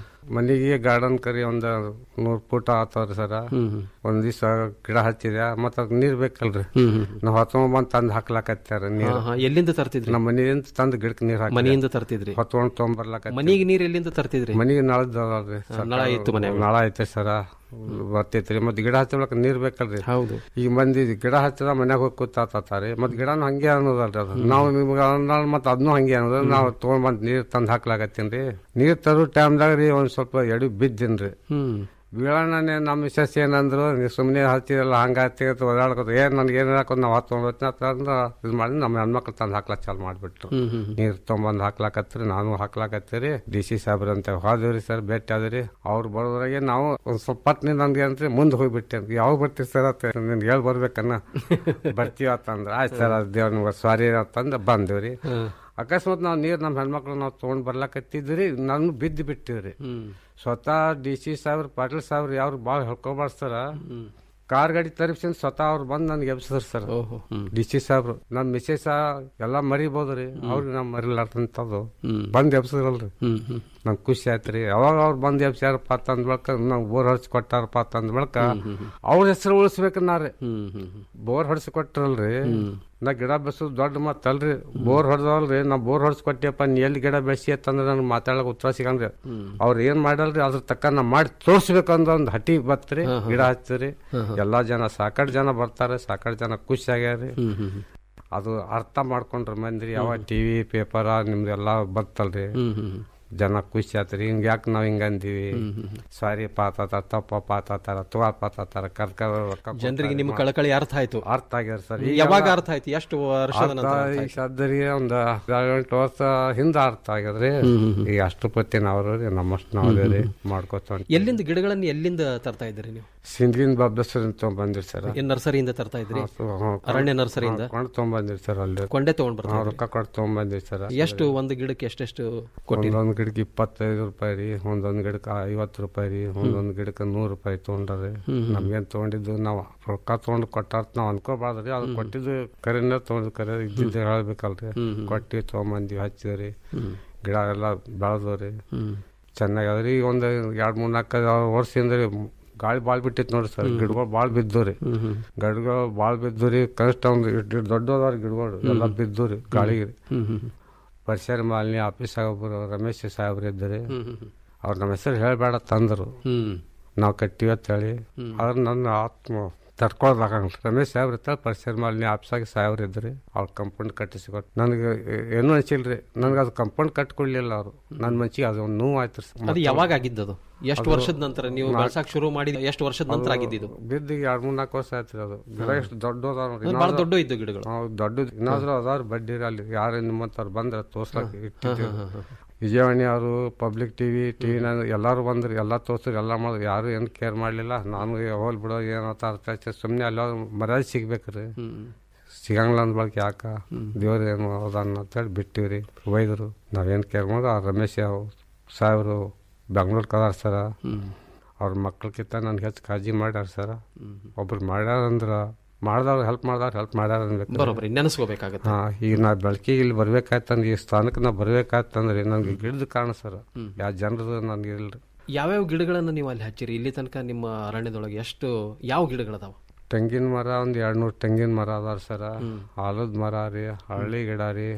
[SPEAKER 16] ಮನೆಗೆ ಗಾರ್ಡನ್ ಕರಿ ಒಂದ್ ನೂರ್ ಫೂಟ ಆತವ್ರಿ ಸರ ಒಂದ್ ದಿವ್ಸ ಗಿಡ ಹಚ್ಚಿದೆ ಮತ್ತ ಅದ್ ನೀರ್ ಬೇಕಲ್ರಿ ನಾವ್ ಹೊತ್ಕೊಂಡ್ ಬಂದ್ ತಂದ್ ಹಾಕ್ಲಾಕತ್ಯಾರ ನೀರ್
[SPEAKER 15] ಹಾ, ಹಾ. ಎಲ್ಲಿಂದ ತರ್ತಿದ್ರಿ
[SPEAKER 16] ನಮ್ಮ ಮನೆಯಿಂದ ತಂದ್ ಗಿಡಕ್ ನೀರ್ ಹಾಕಿ
[SPEAKER 15] ಮನೆಯಿಂದ ತರ್ತಿದ್ರಿ
[SPEAKER 16] ಹೊತ್ಕೊಂಡ್ ತೊಗೊಂಬರ್ಲಾಕ
[SPEAKER 15] ಮನೆಗೆ ನೀರ್ ಎಲ್ಲಿಂದ ತರ್ತಿದ್ರಿ
[SPEAKER 16] ಮನೆಗೆ ನಳದಲ್ರಿ
[SPEAKER 15] ಹಾ, ನಳ ಇತ್ತು ಮನ್ಯಾಗ.
[SPEAKER 16] ನಳ ಐತೆ ಸರ ಬರ್ತೈತ್ರಿ ಮತ್ ಗಿಡ ಹಚ್ಚಲಕ ನೀರ್ ಬೇಕಲ್ರಿ
[SPEAKER 15] ಹೌದು
[SPEAKER 16] ಈಗ ಮಂದಿ ಗಿಡ ಹಚ್ಚದ ಮನ್ಯಾಗ ಹೋಗಿ ಕೂತಾತಾರಿ ಮತ್ ಗಿಡನು ಹಂಗೆ ಅನ್ನೋದಲ್ರಿ ಅದು ನಾವು ನಿಮ್ಗೆ ಅನ್ನೋದು ಮತ್ ಅದನ್ನು ಹಂಗೆ ಅನ್ನೋದು ನಾವು ತೊಗೊಂಡ್ ಬಂದ್ ನೀರ್ ತಂದ್ ಹಾಕ್ಲಾಕತ್ತೀನ್ರಿ ನೀರ್ ತರೋ ಟೈಮ್ದಾಗ ರೀ ಒಂದ್ ಸ್ವಲ್ಪ ಎಡಿ ಬಿದ್ದೀನ್ರಿ
[SPEAKER 15] ಹ್ಮ್
[SPEAKER 16] ಬೀಳಣ್ಣನೆ ನಮ್ಮ ಮಿಸಸ್ ಏನಂದ್ರು ನೀವು ಸುಮ್ಮನೆ ಹಚ್ಚಿರಲ್ಲ ಹಂಗ ಹತ್ತಿರತ್ತೆ ಓಡಾಡ್ಕೊತ ಏನ್ ನನ್ಗೆ ಏನ್ ಹಾಕೋದು ನಾವು ಹತ್ಕೊಂಡು ಅಂತಂದ್ರೆ ಇದು ಮಾಡಿ ನಮ್ಮ ಹೆಣ್ಮಕ್ಳು ತಂದು ಹಾಕ್ಲಾಕ್ ಚಾಲು ಮಾಡ್ಬಿಟ್ರು
[SPEAKER 15] ಹ್ಮ್, ಹ್ಮ್, ಹ್ಮ್.
[SPEAKER 16] ನೀರ್ ತೊಗೊಂಬಂದ್ ಹಾಕ್ಲಾಕತ್ರಿ ನಾನು ಹಾಕ್ಲಾಕತ್ತೀರಿ ಡಿ ಸಿ ಸಾಹೇಬ್ರ ಅಂತ ಹೋದ್ರಿ ಸರ್ ಭೇಟಿ ಆದ್ರಿ ಅವ್ರು ಬರೋದ್ರಾಗೆ ನಾವು ಒಂದ್ ಸ್ವಲ್ಪ ಪಟ್ನಿ ನನ್ಗೆ ಅಂದ್ರೆ ಮುಂದೆ ಹೋಗ್ಬಿಟ್ಟೆ ಯಾವಾಗ ಬರ್ತೀವಿ ಸರ್ ಅಂತ ನಿನ್ಗೆ ಹೇಳ್ ಬರ್ಬೇಕನ್ನ ಬರ್ತೀವಿ ಅಂತಂದ್ರ ಆಯ್ತು ಸರ್ ಅದು ದೇವ್ರ ಸಾರಿ ಅಂತಂದು ಬಂದಿವ್ರಿ ಅಕಸ್ಮಾತ್ ನಾವು ನೀರ್ ನಮ್ಮ ಹೆಣ್ಮಕ್ಳು ನಾವು ತೊಗೊಂಡ್ ಬರ್ಲಾಕತ್ತಿದ್ರಿ ನಾನು ಬಿದ್ದು ಬಿಟ್ಟಿವ್ರಿ ಸ್ವತಃ ಡಿ ಸಿ ಸಾಹೇಬ್ರ ಪಾಟೀಲ್ ಸಾಹೇಬ್ರ ಯಾರು ಭಾಳ ಹೇಳ್ಕೊಬಾರ್ಸ್ತಾರ ಕಾರ್ ಗಾಡಿ ತರಿಸಿಂದ ಸ್ವತಃ ಅವ್ರು ಬಂದ್ ನನ್ಗೆ ಎಬ್ಸಿದ್ರು ಸರ್ ಡಿ ಸಿ ಸಾಹೇಬ್ರು ನಮ್ ಮಿಸೆಸ್ ಎಲ್ಲಾ ಮರಿಬೋದ್ರಿ ಅವ್ರಿಗೆ ನಾವ್ ಮರಿಲಾರ್ದಂತದ್ದು ಬಂದ್ ಎಬ್ಸಿದ್ರಲ್ರಿ ನಂಗೆ ಖುಷಿ ಆಯ್ತ್ರಿ ಯಾವಾಗ ಅವ್ರು ಬಂದ್ ಎಬ್ಸ್ಯಾರಪ್ಪ ಅಂತಂದ್ ಬಳಕ ನಾವ್ ಬೋರ್ ಹೊಡ್ಸಿ ಕೊಟ್ಟಾರಪ್ಪ ಅಂತಂದ್ ಬಳಕ ಅವ್ರ ಹೆಸರು ಉಳಿಸ್ಬೇಕು ನಾರಿ ಬೋರ್ ಹೊಡ್ಸಿ ಕೊಟ್ರಲ್ರಿ ನಾ ಗಿಡ ಬೆಳೆಸೋದು ದೊಡ್ಡ ಮಾತಲ್ರಿ ಬೋರ್ ಹೊಡೆದವಲ್ರಿ ನಾ ಬೋರ್ ಹೊಡ್ಸಿ ಕೊಟ್ಟಿಯಪ್ಪ ನೀ ಎಲ್ಲಿ ಗಿಡ ಬೆಳೆಸಿ ಅಂತಂದ್ರೆ ನನ್ಗೆ ಮಾತಾಡಕ್ ಉತ್ತರ ಸಿಗಂದ್ರಿ ಅವ್ರು ಏನ್ ಮಾಡಲ್ರಿ ಅದ್ರ ತಕ್ಕ ನಾ ಮಾಡಿ ತೋರ್ಸ್ಬೇಕು ಅಂದ ಒಂದು ಹಟಿ ಬತ್ರಿ ಗಿಡ ಹಚ್ಚಿರಿ ಎಲ್ಲಾ ಜನ ಸಾಕಷ್ಟು ಜನ ಬರ್ತಾರೆ ಸಾಕಷ್ಟು ಜನ ಖುಷಿ ಆಗ್ಯಾರಿ ಅದು ಅರ್ಥ ಮಾಡ್ಕೊಂಡ್ರಿ ಮಂದಿ ಯಾವ ಟಿವಿ ಪೇಪರ ನಿಮ್ದೆಲ್ಲ ಬರ್ತಲ್ರಿ ಜನ ಖುಷಿ ಆತ್ರಿ ಹಿಂಗ ಯಾಕೆ ನಾವ್ ಹಿಂಗ ಅಂದಿವಿ ಸಾರಿ ಪಾತಾತ ತಪ್ಪ ಪಾತಾತಾರ ತುವಾ ಪಾತಾತಾರ ಕರ್ಕರ
[SPEAKER 15] ಜನರಿಗೆ ನಿಮ್ಮ ಕಳಕಳಿ ಅರ್ಥ ಆಯ್ತು
[SPEAKER 16] ಅರ್ಥ ಆಗ್ಯಾರ ಸರ್
[SPEAKER 15] ಯಾವಾಗ ಅರ್ಥ ಆಯ್ತು ಎಷ್ಟು ವರ್ಷದ ನಂತರ ಅರ್ಥ
[SPEAKER 16] ಈ
[SPEAKER 15] ಆಯ್ತು?
[SPEAKER 16] ಸದ್ರಿ ಒಂದ್ ಎಂಟು ವರ್ಷ ಹಿಂದ ಅರ್ಥ ಆಗ್ಯದ್ರಿ ಈಗ ಅಷ್ಟು ಪತ್ತಿ ನಾವ್ರಿ ನಮ್ಮಷ್ಟು ನಾವ್ರಿ ಮಾಡ್ಕೊತ
[SPEAKER 15] ಎಲ್ಲಿಂದ ಗಿಡಗಳನ್ನ ಎಲ್ಲಿಂದ ತರ್ತಾ ಇದ್ರಿ ನೀವು
[SPEAKER 16] ಸಿಂಧಿನ ಬಾಬ್ದಸ್ವರ ತಗೊಂಡ್ಬಂದಿರಿ ಸರ್
[SPEAKER 15] ಏನ್ ನರ್ಸರಿಯಿಂದ ತರ್ತಾ ಇದ್ರಿ ಅರಣ್ಯ ನರ್ಸರಿಯಿಂದ
[SPEAKER 16] ಕೊಂಡು ತಗೊಂಡ್ಬಂದಿರಿ ಸರ್ ಅಲ್ಲಿ
[SPEAKER 15] ಕೊಂಡೆ ತಗೊಂಡ್ ಬರ್ತಾ
[SPEAKER 16] ನಾವು
[SPEAKER 15] ಇದ್ರಿ?
[SPEAKER 16] ರೊಕ್ಕ ಕೊಟ್ಟು ತಗೊಂಡ್ಬಂದಿರಿ ಸರ್
[SPEAKER 15] ಎಷ್ಟು ಒಂದು ಗಿಡಕ್ಕೆ ಎಷ್ಟೆಷ್ಟು ಕೊಟ್ಟಿರಿ
[SPEAKER 16] ಒಂದೊಂದು ಗಿಡಕ್ಕೆ ಇಪ್ಪತ್ತೈದು ರೂಪಾಯಿ ರೀ ಒಂದೊಂದು ಗಿಡಕ್ಕೆ ಐವತ್ತು ರೂಪಾಯಿ ರೀ ಒಂದೊಂದು ಗಿಡಕ್ಕೆ ನೂರು ರೂಪಾಯಿ ತೊಗೊಂಡ್ರಿ ನಮ್ಗೇನ್ ತಗೊಂಡಿದ್ದು ನಾವು ರೊಕ್ಕ ತಗೊಂಡು ಕೊಟ್ಟಾರ್ತ ನಾವು ಅನ್ಕೋಬಾರ್ದ್ರಿ ಅದು ಕೊಟ್ಟಿದ್ದು ಕರೆನ ತಗೊಂಡು ಕರೆ ಇದ್ದಿದ್ದು ಹೇಳ್ಬೇಕಲ್ರಿ ಕೊಟ್ಟಿ ತಗೊಂಬಂದಿವಿ ಹಚ್ಚಿದ್ರಿ ಗಿಡ ಎಲ್ಲ ಬೆಳೆದವ್ರಿ ಚೆನ್ನಾಗಿ ಅದ್ರಿ ಈಗ ಒಂದು ಎರಡ್ ಮೂರ್ ನಾಲ್ಕು ವರ್ಷದಿಂದ ರೀ ಗಾಳಿ ಬಾಳ್ ಬಿಟ್ಟಿತ್ತು ನೋಡ್ರಿ ಸರ್ ಗಿಡಗಳು ಬಾಳ್ ಬಿದ್ದವ್ರಿ ಗಿಡಗಳು ಬಾಳ್ ಬಿದ್ದವ್ರಿ ಕನಿಷ್ಠ ಒಂದು ಇಷ್ಟು ದೊಡ್ಡದವ್ರಿ ಗಿಡಗಳು ಎಲ್ಲ ಬಿದ್ದವ್ರಿ ಗಾಳಿಗೆ ಪರಿಸರ ಮಾಲಿನ್ಯ ಆಫೀಸ್ ಒಬ್ಬರು ರಮೇಶ್ ಸಾಹೇಬ್ರು ಇದ್ದರು ಅವ್ರು ನಮ್ಮ ಹೆಸರು ಹೇಳ್ಬೇಡ ತಂದರು ನಾವು ಕಟ್ಟಿವಿ ಅಂತ ಹೇಳಿ ಆದ್ರೆ ನನ್ನ ಆತ್ಮ ತಡ್ಕೊಳ್ದಾಗಂಗಿಲ್ಲ ರಮೇಶ್ ಸಾಹೇಬ್ರ ಇರ್ತಾರೆ ಪರಿಸರ ಮಾಲಿನ್ಯ ಆಫೀಸಾಗಿ ಸಾಹೇಬ್ರು ಇದ್ರಿ ಅವ್ರು ಕಂಪೌಂಡ್ ಕಟ್ಟಿಸಿಕೊಟ್ಟು ನನಗೆ ಏನೂ ಅನ್ಸಿಲ್ರಿ ನನಗೆ ಅದು ಕಂಪೌಂಡ್ ಕಟ್ಕೊಡ್ಲಿಲ್ಲ ಅವರು ನನ್ನ ಮನ್ಸಿಗೆ ಅದು ಒಂದು ನೋವು ಆಯ್ತು
[SPEAKER 15] ಅದು ಯಾವಾಗ ಆಗಿದ್ದದು ಎಷ್ಟು ವರ್ಷದ ನಂತರ ನೀವು ಬೆಳ್ಸಾಕ್ ಶುರು ಮಾಡಿ ಎಷ್ಟು ವರ್ಷದ ನಂತರ ಆಗಿದ್ದು
[SPEAKER 16] ಬಿದ್ದು ಎರಡ್ ಮೂರ್ ನಾಲ್ಕು ವರ್ಷ ಆಯ್ತು ಅದು ಗಿಡ ಎಷ್ಟು ದೊಡ್ಡ
[SPEAKER 15] ಅದು ಬಹಳ ದೊಡ್ಡ ಇದ್ದು ಗಿಡಗಳು
[SPEAKER 16] ದೊಡ್ಡ ಇನ್ನಾದ್ರೂ ಅದಾವ್ರಿ ಬಡ್ಡಿ ಅಲ್ಲಿ ಯಾರು ನಿಮ್ಮಂತವ್ರು ಬಂದ್ರೆ ತೋರ್ಸ್ಲಕ್ ಇಟ್ಟಿದ್ದೀವಿ ವಿಜಯವಾಣಿ ಅವರು ಪಬ್ಲಿಕ್ ಟಿವಿ ಟಿವಿ ಎಲ್ಲಾರು ಬಂದ್ರಿ ಎಲ್ಲ ತೋರ್ಸ್ರಿ ಎಲ್ಲ ಮಾಡಿದ್ರು ಯಾರು ಏನು ಕೇರ್ ಮಾಡ್ಲಿಲ್ಲ ನಾನು ಹೋಲ್ ಬಿಡೋ ಏನಂತ ಅರ್ಥ ಆಯ್ತು ಸುಮ್ಮನೆ ಎಲ್ಲ ಮರ್ಯಾದೆ ಸಿಗ್ಬೇಕ್ರಿ ಸಿಗಂಗಿಲ್ಲ ಅಂದ ಬಳಕೆ ಯಾಕ ದೇವ್ರ ಏನು ಅದಾನ ಅಂತೇಳಿ ಬಿಟ್ಟಿವ್ರಿ ಒಯ್ದರು ನಾವೇನು ಕೇರ್ ಮಾಡೋದು ಆ ರಮೇಶ್ ಸಾಹೇಬ್ರು ಬೆಂಗ್ಳೂರ್ ಕದಾರ ಸರ ಅವ್ರ ಮಕ್ಳಕ್ಕಿಂತ ನನ್ಗೆ ಹೆಚ್ಚು ಕಾಳಜಿ ಮಾಡ್ಯಾರ ಸರ ಒಬ್ರು ಮಾಡ್ಯಾರ ಅಂದ್ರ ಮಾಡ್ದವ್ರು ಹೆಲ್ಪ್ ಮಾಡ್ದವ್ರು ಹೆಲ್ಪ್ ಮಾಡ್ಯಾರ ಅನ್ಬೇಕು
[SPEAKER 15] ಬರೋಬ್ಬರಿ ನೆನೆಸ್ಕೋಬೇಕಾಗತ್ತೆ
[SPEAKER 16] ಹಾ ಈಗ ನಾ ಬೆಳಕಿಗೆ ಇಲ್ಲಿ ಬರ್ಬೇಕಾಯ್ತಂದ್ರೆ ಈ ಸ್ಥಾನಕ್ಕೆ ನಾ ಬರ್ಬೇಕಾಯ್ತಂದ್ರೆ ನನ್ಗೆ ಗಿಡದ ಕಾರಣ ಸರ್ ಯಾವ ಜನರದು ನನ್ಗೆ ಇಲ್ರಿ
[SPEAKER 15] ಯಾವ್ಯಾವ ಗಿಡಗಳನ್ನ ನೀವು ಅಲ್ಲಿ ಹಚ್ಚಿರಿ ಇಲ್ಲಿ ತನಕ ನಿಮ್ಮ ಅರಣ್ಯದೊಳಗೆ ಎಷ್ಟು ಯಾವ ಗಿಡಗಳದಾವ
[SPEAKER 16] ತೆಂಗಿನ ಮರ ಒಂದ್ ಎರಡ್ ನೂರ್ ತೆಂಗಿನ ಮರ ಅದಾರ ಸರ ಆಲದ ಮರ ರೀ ಹಳ್ಳಿ ಗಿಡ ರೀ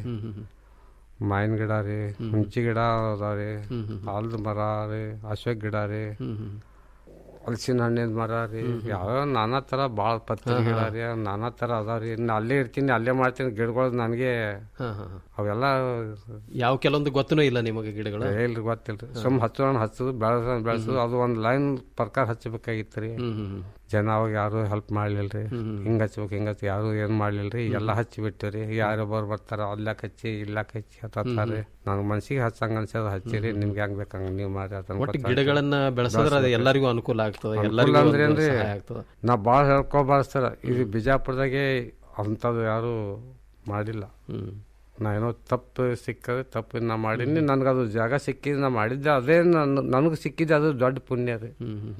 [SPEAKER 16] ಮಾವಿನ ಗಿಡ ರೀ ಹುಂಚಿ ಗಿಡ ಅದಾವ ರೀ ಆಲದ ಮರ ರೀ ಅಶೋಕ್ ಗಿಡ ರೀ ಹಲಸಿನ ಹಣ್ಣಿನ ಮರ ರೀ ಯಾವ ನಾನಾ ತರ ಭಾಳ ಪತ್ರಿ ಗಿಡ ರೀ ನಾನಾ ತರ ಅದಾವ ರೀ ನಾ ಅಲ್ಲೇ ಇರ್ತೀನಿ ಅಲ್ಲೇ ಮಾಡ್ತೀನಿ ಗಿಡಗಳು ನನಗೆ
[SPEAKER 15] ಹಾ, ಹಾ, ಹಾ.
[SPEAKER 16] ಅವೆಲ್ಲ
[SPEAKER 15] ಯಾವ ಕೆಲವೊಂದು ಗೊತ್ತೂ ಇಲ್ಲ ನಿಮಗೆ ಗಿಡಗಳು
[SPEAKER 16] ಇಲ್ರಿ ಗೊತ್ತಿಲ್ರಿ ಸುಮ್ ಹಚ್ಚೋಣ ಹಚ್ಚೋದು ಬೆಳೆಸ ಬೆಳೆಸೋದು ಅದು ಒಂದು ಲೈನ್ ಪ್ರಕಾರ ಹಚ್ಚಬೇಕಾಗಿತ್ತು ರೀ ಜನ ಅವಾಗ ಯಾರು ಹೆಲ್ಪ್ ಮಾಡ್ಲಿಲ್ರಿ ಹಿಂಗ್ ಹಚ್ಬೇಕು ಹಿಂಗ್ ಹಚ್ಚ ಯಾರು ಏನ್ ಮಾಡ್ಲಿಲ್ರಿ ಎಲ್ಲ ಹಚ್ಚಿ ಬಿಟ್ಟಿರಿ ಯಾರೊಬ್ಬರು ಬರ್ತಾರ ಅಲ್ಲಕ್ ಹಚ್ಚಿ ಇಲ್ಲಕ್ ಹಚ್ಚಿ ಹತ್ತಾರಿ ನನ್ ಮನ್ಸಿಗೆ ಹಚ್ಚಂಗ ಅನ್ಸದ ಹಚ್ಚಿರಿ ನಿಮ್ಗೆ ಹೆಂಗ್ ಬೇಕಂಗ ನೀವ್ ಮಾಡಿ ಅದನ್ನ
[SPEAKER 15] ಒಟ್ಟು
[SPEAKER 16] ಗೊತ್ತಾಗ್ತದೆ.
[SPEAKER 15] ಗಿಡಗಳನ್ನ ಬೆಳೆಸಿದ್ರೆ ಅದು ಎಲ್ಲರಿಗೂ ಅನುಕೂಲ ಆಗ್ತದೆ
[SPEAKER 16] ಅನುಕೂಲ
[SPEAKER 15] ಎಲ್ಲರಿಗೂ
[SPEAKER 16] ಅಂದ್ರೆ
[SPEAKER 15] ಒಂದು
[SPEAKER 16] ಏನ್ರಿ
[SPEAKER 15] ಸಹಾಯ ಆಗ್ತದೆ
[SPEAKER 16] ನಾ ಭಾಳ ಹೇಳ್ಕೊಬಾರ್ದು ಸರ್ ಇದು ಬಿಜಾಪುರದಾಗೆ ಅಂಥದ್ದು ಯಾರು ಮಾಡಿಲ್ಲ ನಾ ಏನೋ ತಪ್ಪು ಸಿಕ್ಕದೆ ತಪ್ಪು ನಾ ಮಾಡೀನಿ ನನಗೆ ಅದು ಜಾಗ ಸಿಕ್ಕಿದ್ದು ನಾ ಮಾಡಿದ್ದೆ ಅದೇ ನನ್ ನನಗೆ ಸಿಕ್ಕಿದ್ದು ಅದು ದೊಡ್ಡ ಪುಣ್ಯ ರೀ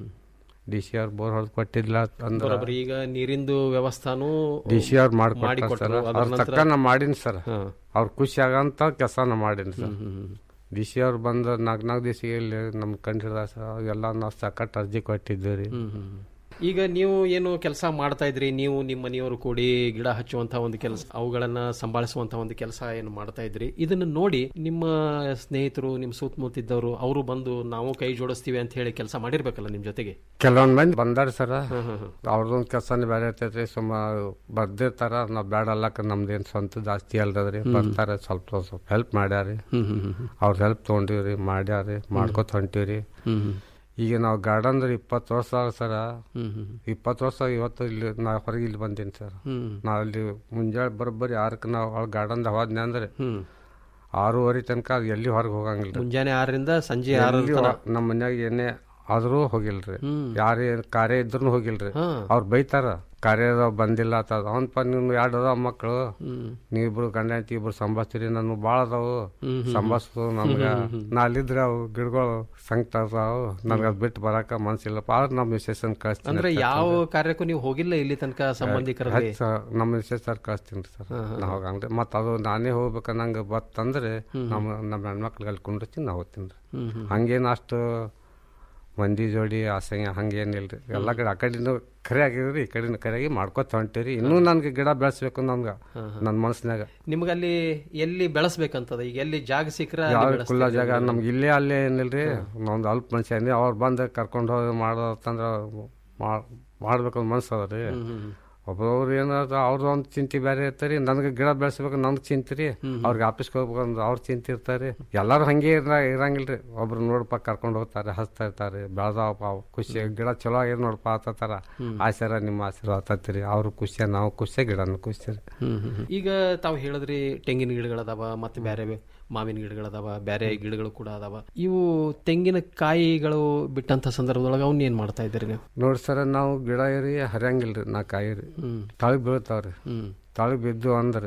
[SPEAKER 16] ಡಿ ಸಿ ಆರ್ ಬೋರ್ ಹೊಡೆದು ಕೊಟ್ಟಿಲ್ಲ ಅಂದ್ರೆ
[SPEAKER 15] ಬರೋಬ್ಬರಿ ಈಗ ನೀರಿಂದು ವ್ಯವಸ್ಥಾನೂ
[SPEAKER 16] ಡಿ ಸಿ ಆರ್ ಮಾಡಿಕೊಟ್ಟಾರ
[SPEAKER 15] ಮಾಡಿಕೊಟ್ರು.
[SPEAKER 16] ಸರ್
[SPEAKER 15] ಅದ್ರ
[SPEAKER 16] ಅವ್ರ
[SPEAKER 15] ನಂತರ-
[SPEAKER 16] ತಕ್ಕ ನಾ ಮಾಡೀನಿ ಸರ್ ಅವ್ರ ಖುಷಿ ಆಗಂತ ಕೆಲಸ ನಾ ಮಾಡೀನಿ ಸರ್ ಡಿ ಸಿ ಅವ್ರು ಬಂದು ನಾಲ್ಕು ನಾಲ್ಕು ದಿವಸ ಇಲ್ಲಿ ನಮ್ ಕಂಡಿಲ್ಲ ಸರ್ ಅವೆಲ್ಲ ನಾವು ಸಕಟ್ ಅರ್ಜಿ ಕೊಟ್ಟಿದ್ದೀವಿ ರೀ
[SPEAKER 15] ಈಗ ನೀವು ಏನು ಕೆಲಸ ಮಾಡ್ತಾ ಇದ್ರಿ ನೀವು ನಿಮ್ಮ ಮನೆಯವರು ಕೂಡಿ ಗಿಡ ಹಚ್ಚುವಂತ ಒಂದು ಕೆಲಸ ಅವುಗಳನ್ನ ಸಂಭಾಳಿಸುವಂತ ಒಂದು ಕೆಲಸ ಏನು ಮಾಡ್ತಾ ಇದ್ರಿ ಇದನ್ನ ನೋಡಿ ನಿಮ್ಮ ಸ್ನೇಹಿತರು ನಿಮ್ಮ ಸುತ್ತಮುತ್ತಿದ್ದವರು ಅವರು ಬಂದು ನಾವು ಕೈ ಜೋಡಿಸ್ತೀವಿ ಅಂತ ಹೇಳಿ ಕೆಲಸ ಮಾಡಿರ್ಬೇಕಲ್ಲ ನಿಮ್ ಜೊತೆಗೆ
[SPEAKER 16] ಕೆಲವೊಂದ್ ಮಂದಿ ಬಂದಾರ ಸರ ಅವ್ರದೊಂದ್ ಕೆಲಸನೇ ಬೇರೆ ಇರ್ತೈತ್ರಿ ಸುಮ್ಮ ಬರ್ದಿರ್ತಾರ ನಾವ್ ಬೇಡ ಅಲ್ಲಕ ನಮ್ದೇನ್ ಸ್ವಂತ ಜಾಸ್ತಿ ಅಲ್ದದ್ರಿ ಬರ್ತಾರ ಸ್ವಲ್ಪ ಸ್ವಲ್ಪ ಹೆಲ್ಪ್ ಮಾಡ್ಯಾರಿ ಅವ್ರ ಹೆಲ್ಪ್ ತಗೊಂಡಿವ್ರಿ ಮಾಡ್ಯಾರಿ ಮಾಡ್ಕೊತ ಹೊಂಟಿವ್ರಿ ಈಗ ನಾವು ಗಾರ್ಡನ್ ಇಪ್ಪತ್ತು ವರ್ಷ ಆಗ ಸರ ಇಪ್ಪತ್ತು ವರ್ಷ ಇವತ್ತು ಇಲ್ಲಿ ನಾ ಹೊರಗೆ ಇಲ್ಲಿ ಬಂದೀನಿ ಸರ್ ನಾ ಅಲ್ಲಿ ಮುಂಜಾನೆ ಬರೋಬ್ಬರಿ ಆರಕ್ಕೆ ನಾವು ಗಾರ್ಡನ್ ಹೋದ್ನೆ ಅಂದ್ರೆ ಆರೂವರೆ ತನಕ ಅದು ಎಲ್ಲಿ ಹೊರಗೆ ಹೋಗಂಗಿಲ್ಲ
[SPEAKER 15] ಮುಂಜಾನೆ ಆರರಿಂದ ಸಂಜೆ ಆರರ
[SPEAKER 16] ಎಲ್ಲಿ
[SPEAKER 15] ತನಕ.
[SPEAKER 16] ಹೊ- ನಮ್ಮ ಮನ್ಯಾಗ ಏನೇ ಆದ್ರೂ ಹೋಗಿಲ್ರಿ ಯಾರೇ ಕಾರ್ಯ ಇದ್ರು ಹೋಗಿಲ್ರಿ ಅವ್ರು ಬೈತಾರ ಕಾರ್ಯ ಬಂದಿಲ್ಲ ಅಂತ ಅವನ್ಪ ನೀವು ಎರಡು ಅದಾವ ಮಕ್ಕಳು ನೀವಿಬ್ರು ಗಂಡ ಹೆಂಡತಿ ಇಬ್ರು ಸಂಭಾಸ್ತೀರಿ ನಾನು ಭಾಳ ಅದಾವು ಸಂಭಾಸ್ತು ನಮ್ಗ ನಾ ಅಲ್ಲಿದ್ರೆ ಅವು ಗಿಡಗಳು ಸಂಕಟ ಅದಾವು ನನ್ಗೆ ಅದ್ ಬಿಟ್ಟು ಬರಾಕ ಮನ್ಸಿಲ್ಲಪ್ಪ ಆದ್ರೆ ನಮ್ಮ ಮಿಸೇಸನ್ ಕಳಿಸ್ತೀನಿ
[SPEAKER 15] ಅಂದ್ರೆ ಯಾವ ಕಾರ್ಯಕ್ಕೂ ನೀವು ಹೋಗಿಲ್ಲ ಇಲ್ಲಿ ತನಕ ಸಂಬಂಧಿಕರಲ್ಲಿ
[SPEAKER 16] ಹೆಚ್ಚ ನಮ್ಮ ಮಿಸೇಸ್ ಸರ್ ಕಳಿಸ್ತೀನಿ ಸರ್ ನಾ ಹೋಗಂಗ್ರಿ ಮತ್ತ ಅದು ನಾನೇ ಹೋಗ್ಬೇಕ ನಂಗೆ ಬತ್ತಂದ್ರೆ ನಮ್ಮ ನಮ್ಮ ಹೆಣ್ಮಕ್ಳಿಗೆ ಅಲ್ಲಿ ಕುಂಡಿರ್ತೀನಿ ನಾ ಹೋಗ್ತೀನಿ ರೀ ಹಂಗೇನು ಅಷ್ಟು ಮಂದಿ ಜೋಡಿ ಆಸೆ ಹಂಗೇನಿಲ್ರಿ ಎಲ್ಲ ಕಡೆ ಆ ಕಡೆನೂ ಖರೆ ಆಗಿದ್ರಿ ಈ ಕಡೆನೂ ಖರೆಯಾಗಿ ಮಾಡ್ಕೊತ ಹೊಂಟಿರಿ ಇನ್ನೂ ನನ್ಗೆ ಗಿಡ ಬೆಳೆಸ್ಬೇಕು ನನ್ಗೆ ನನ್ನ ಮನಸ್ಸಿನಾಗ
[SPEAKER 15] ನಿಮ್ಗಲ್ಲಿ ಎಲ್ಲಿ ಬೆಳೆಸ್ಬೇಕಂತದ ಈಗ ಎಲ್ಲಿ ಜಾಗ ಸಿಕ್ಕರೆ ಅಲ್ಲಿ
[SPEAKER 16] ಯಾವ
[SPEAKER 15] ಬೆಳೆಸ್ತೀರಿ.
[SPEAKER 16] ಕುಲ್ಲ ಜಾಗ ನಮ್ಗೆ ಇಲ್ಲೇ ಅಲ್ಲೇ ಏನಿಲ್ರಿ ನಮ್ದು ಅಲ್ಪ ಮನುಷ್ಯ ಅಂದ್ರೆ ಅವ್ರು ಬಂದು ಕರ್ಕೊಂಡು ಹೋಗಿ ಮಾಡೋದಂದ್ರೆ ಮಾಡ್ಬೇಕು ಮನ್ಸು ಅದ ರೀ ಒಬ್ಬೊಬ್ರು ಏನಾದ್ರು ಅವ್ರದ್ದು ಒಂದು ಚಿಂತೆ ಬೇರೆ ಇರ್ತಾರೆ ನನಗೆ ಗಿಡ ಬೆಳೆಸ್ಬೇಕು ನನ್ಗೆ ಚಿಂತೆ ರೀ ಅವ್ರಿಗೆ ಆಫೀಸ್ಗೆ ಹೋಗ್ಬೇಕು ಅಂದ್ರೆ ಅವ್ರ ಚಿಂತೆ ಇರ್ತಾರೆ ಎಲ್ಲರೂ ಹಂಗೆ ಇರ ಇರಂಗಿಲ್ರಿ ಒಬ್ರು ನೋಡಪ್ಪ ಕರ್ಕೊಂಡು ಹೋಗ್ತಾರೆ ಹಚ್ತಾ ಇರ್ತಾರೆ ಬೆಳೆದವಪ್ಪ ಅವು ಖುಷಿ ಗಿಡ ಚಲೋ ಆಗಿರ್ ನೋಡಪ್ಪ ಆತರ ಆಶೀರ ನಿಮ್ಮ ಆಶೀರ್ವಾದ ಆತತ್ರಿ ಅವ್ರು ಖುಷಿಯ ನಾವು ಖುಷಿಯ ಗಿಡನು ಖುಷಿ ರೀ
[SPEAKER 15] ಈಗ ತಾವು ಹೇಳಿದ್ರಿ ತೆಂಗಿನ ಗಿಡಗಳದಾವ ಮತ್ತೆ ಬೇರೆ ಬೇ- ಮಾವಿನ ಗಿಡಗಳದಾವ ಬೇರೆ ಗಿಡಗಳು ಕೂಡ ಅದಾವ ಇವು ತೆಂಗಿನ ಕಾಯಿಗಳು ಬಿಟ್ಟಂತ ಸಂದರ್ಭದೊಳಗೆ ಅವನ್ನ ಏನ್ ಮಾಡ್ತಾ ಇದ್ದೀರಿ ನೀವು
[SPEAKER 16] ನೋಡಿ ಸರ ನಾವು ಗಿಡ ಏರಿ ಹರಿಯಂಗಿಲ್ರಿ ನಾ ಕಾಯಿ ರೀ ತಳಗ್ ಬೀಳ್ತಾವ್ರಿ ತಳಗ್ ಬಿದ್ದು ಅಂದ್ರೆ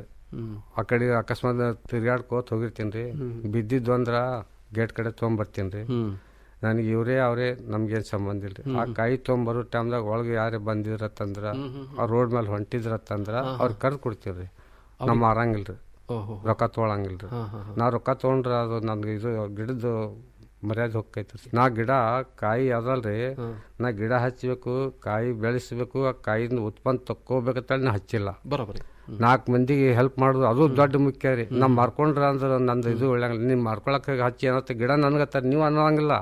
[SPEAKER 16] ಆ ಕಡೆ ಅಕಸ್ಮಾತ್ ತಿರ್ಗಾಡ್ಕೋತ ಹೋಗಿರ್ತೀನಿ ರೀ ಬಿದ್ದಿದ್ದು ಅಂದ್ರ ಗೇಟ್ ಕಡೆ ತೊಗೊಂಬರ್ತೀನಿ ರೀ ನನಗೆ ಇವರೇ ಅವರೇ ನಮ್ಗೇನ್ ಸಂಬಂಧ ಇಲ್ರಿ ಆ ಕಾಯಿ ತೊಗೊಂಬರೋ ಟೈಮ್ದಾಗ ಒಳಗೆ ಯಾರೇ ಬಂದಿದ್ರತ್ತಂದ್ರ ಆ ರೋಡ್ ಮೇಲೆ ಹೊಂಟಿದ್ರತ್ತಂದ್ರ ಅವ್ರಿಗೆ ಕರ್ದು ಕೊಡ್ತೀವ್ರಿ ನಮ್ಮ ಮಾರಂಗಿಲ್ರಿ
[SPEAKER 15] ಓಹೋ.
[SPEAKER 16] ರೊಕ್ಕ ತೊಗೊಳಂಗಿಲ್ರಿ
[SPEAKER 15] ಹಾ, ಹಾ,
[SPEAKER 16] ನಾ ರೊಕ್ಕ ತೊಗೊಂಡ್ರ ಅದು ನನ್ಗೆ ಇದು ಗಿಡದ್ದು ಮರ್ಯಾದೆ ಹೋಗ್ತೈತಿ ನಾ ಗಿಡ ಕಾಯಿ ಅದಲ್ರಿ ನಾ ಗಿಡ ಹಚ್ಚಬೇಕು ಕಾಯಿ ಬೆಳೆಸ್ಬೇಕು ಆ ಕಾಯಿಂದ ಉತ್ಪನ್ನ ತಕ್ಕೋಬೇಕಂತ ನಾ ಹಚ್ಚಿಲ್ಲ
[SPEAKER 15] ಬರೋಬರಿ
[SPEAKER 16] ನಾಲ್ಕು ಮಂದಿಗೆ ಹೆಲ್ಪ್ ಮಾಡೋದು ಅದು ದೊಡ್ಡ ಮುಖ್ಯ ರೀ ನಾ ಮಾರ್ಕೊಂಡ್ರ ಅಂದ್ರೆ ನಂದು ಇದು ಒಳ್ಳಂಗಿಲ್ಲ ನೀವು ಮಾರ್ಕೊಳಕ್ ಹಚ್ಚಿ ಏನತ್ತ ಗಿಡ ನನ್ಗತ್ತಾರ ನೀವು ಅನ್ನೋಂಗಿಲ್ಲ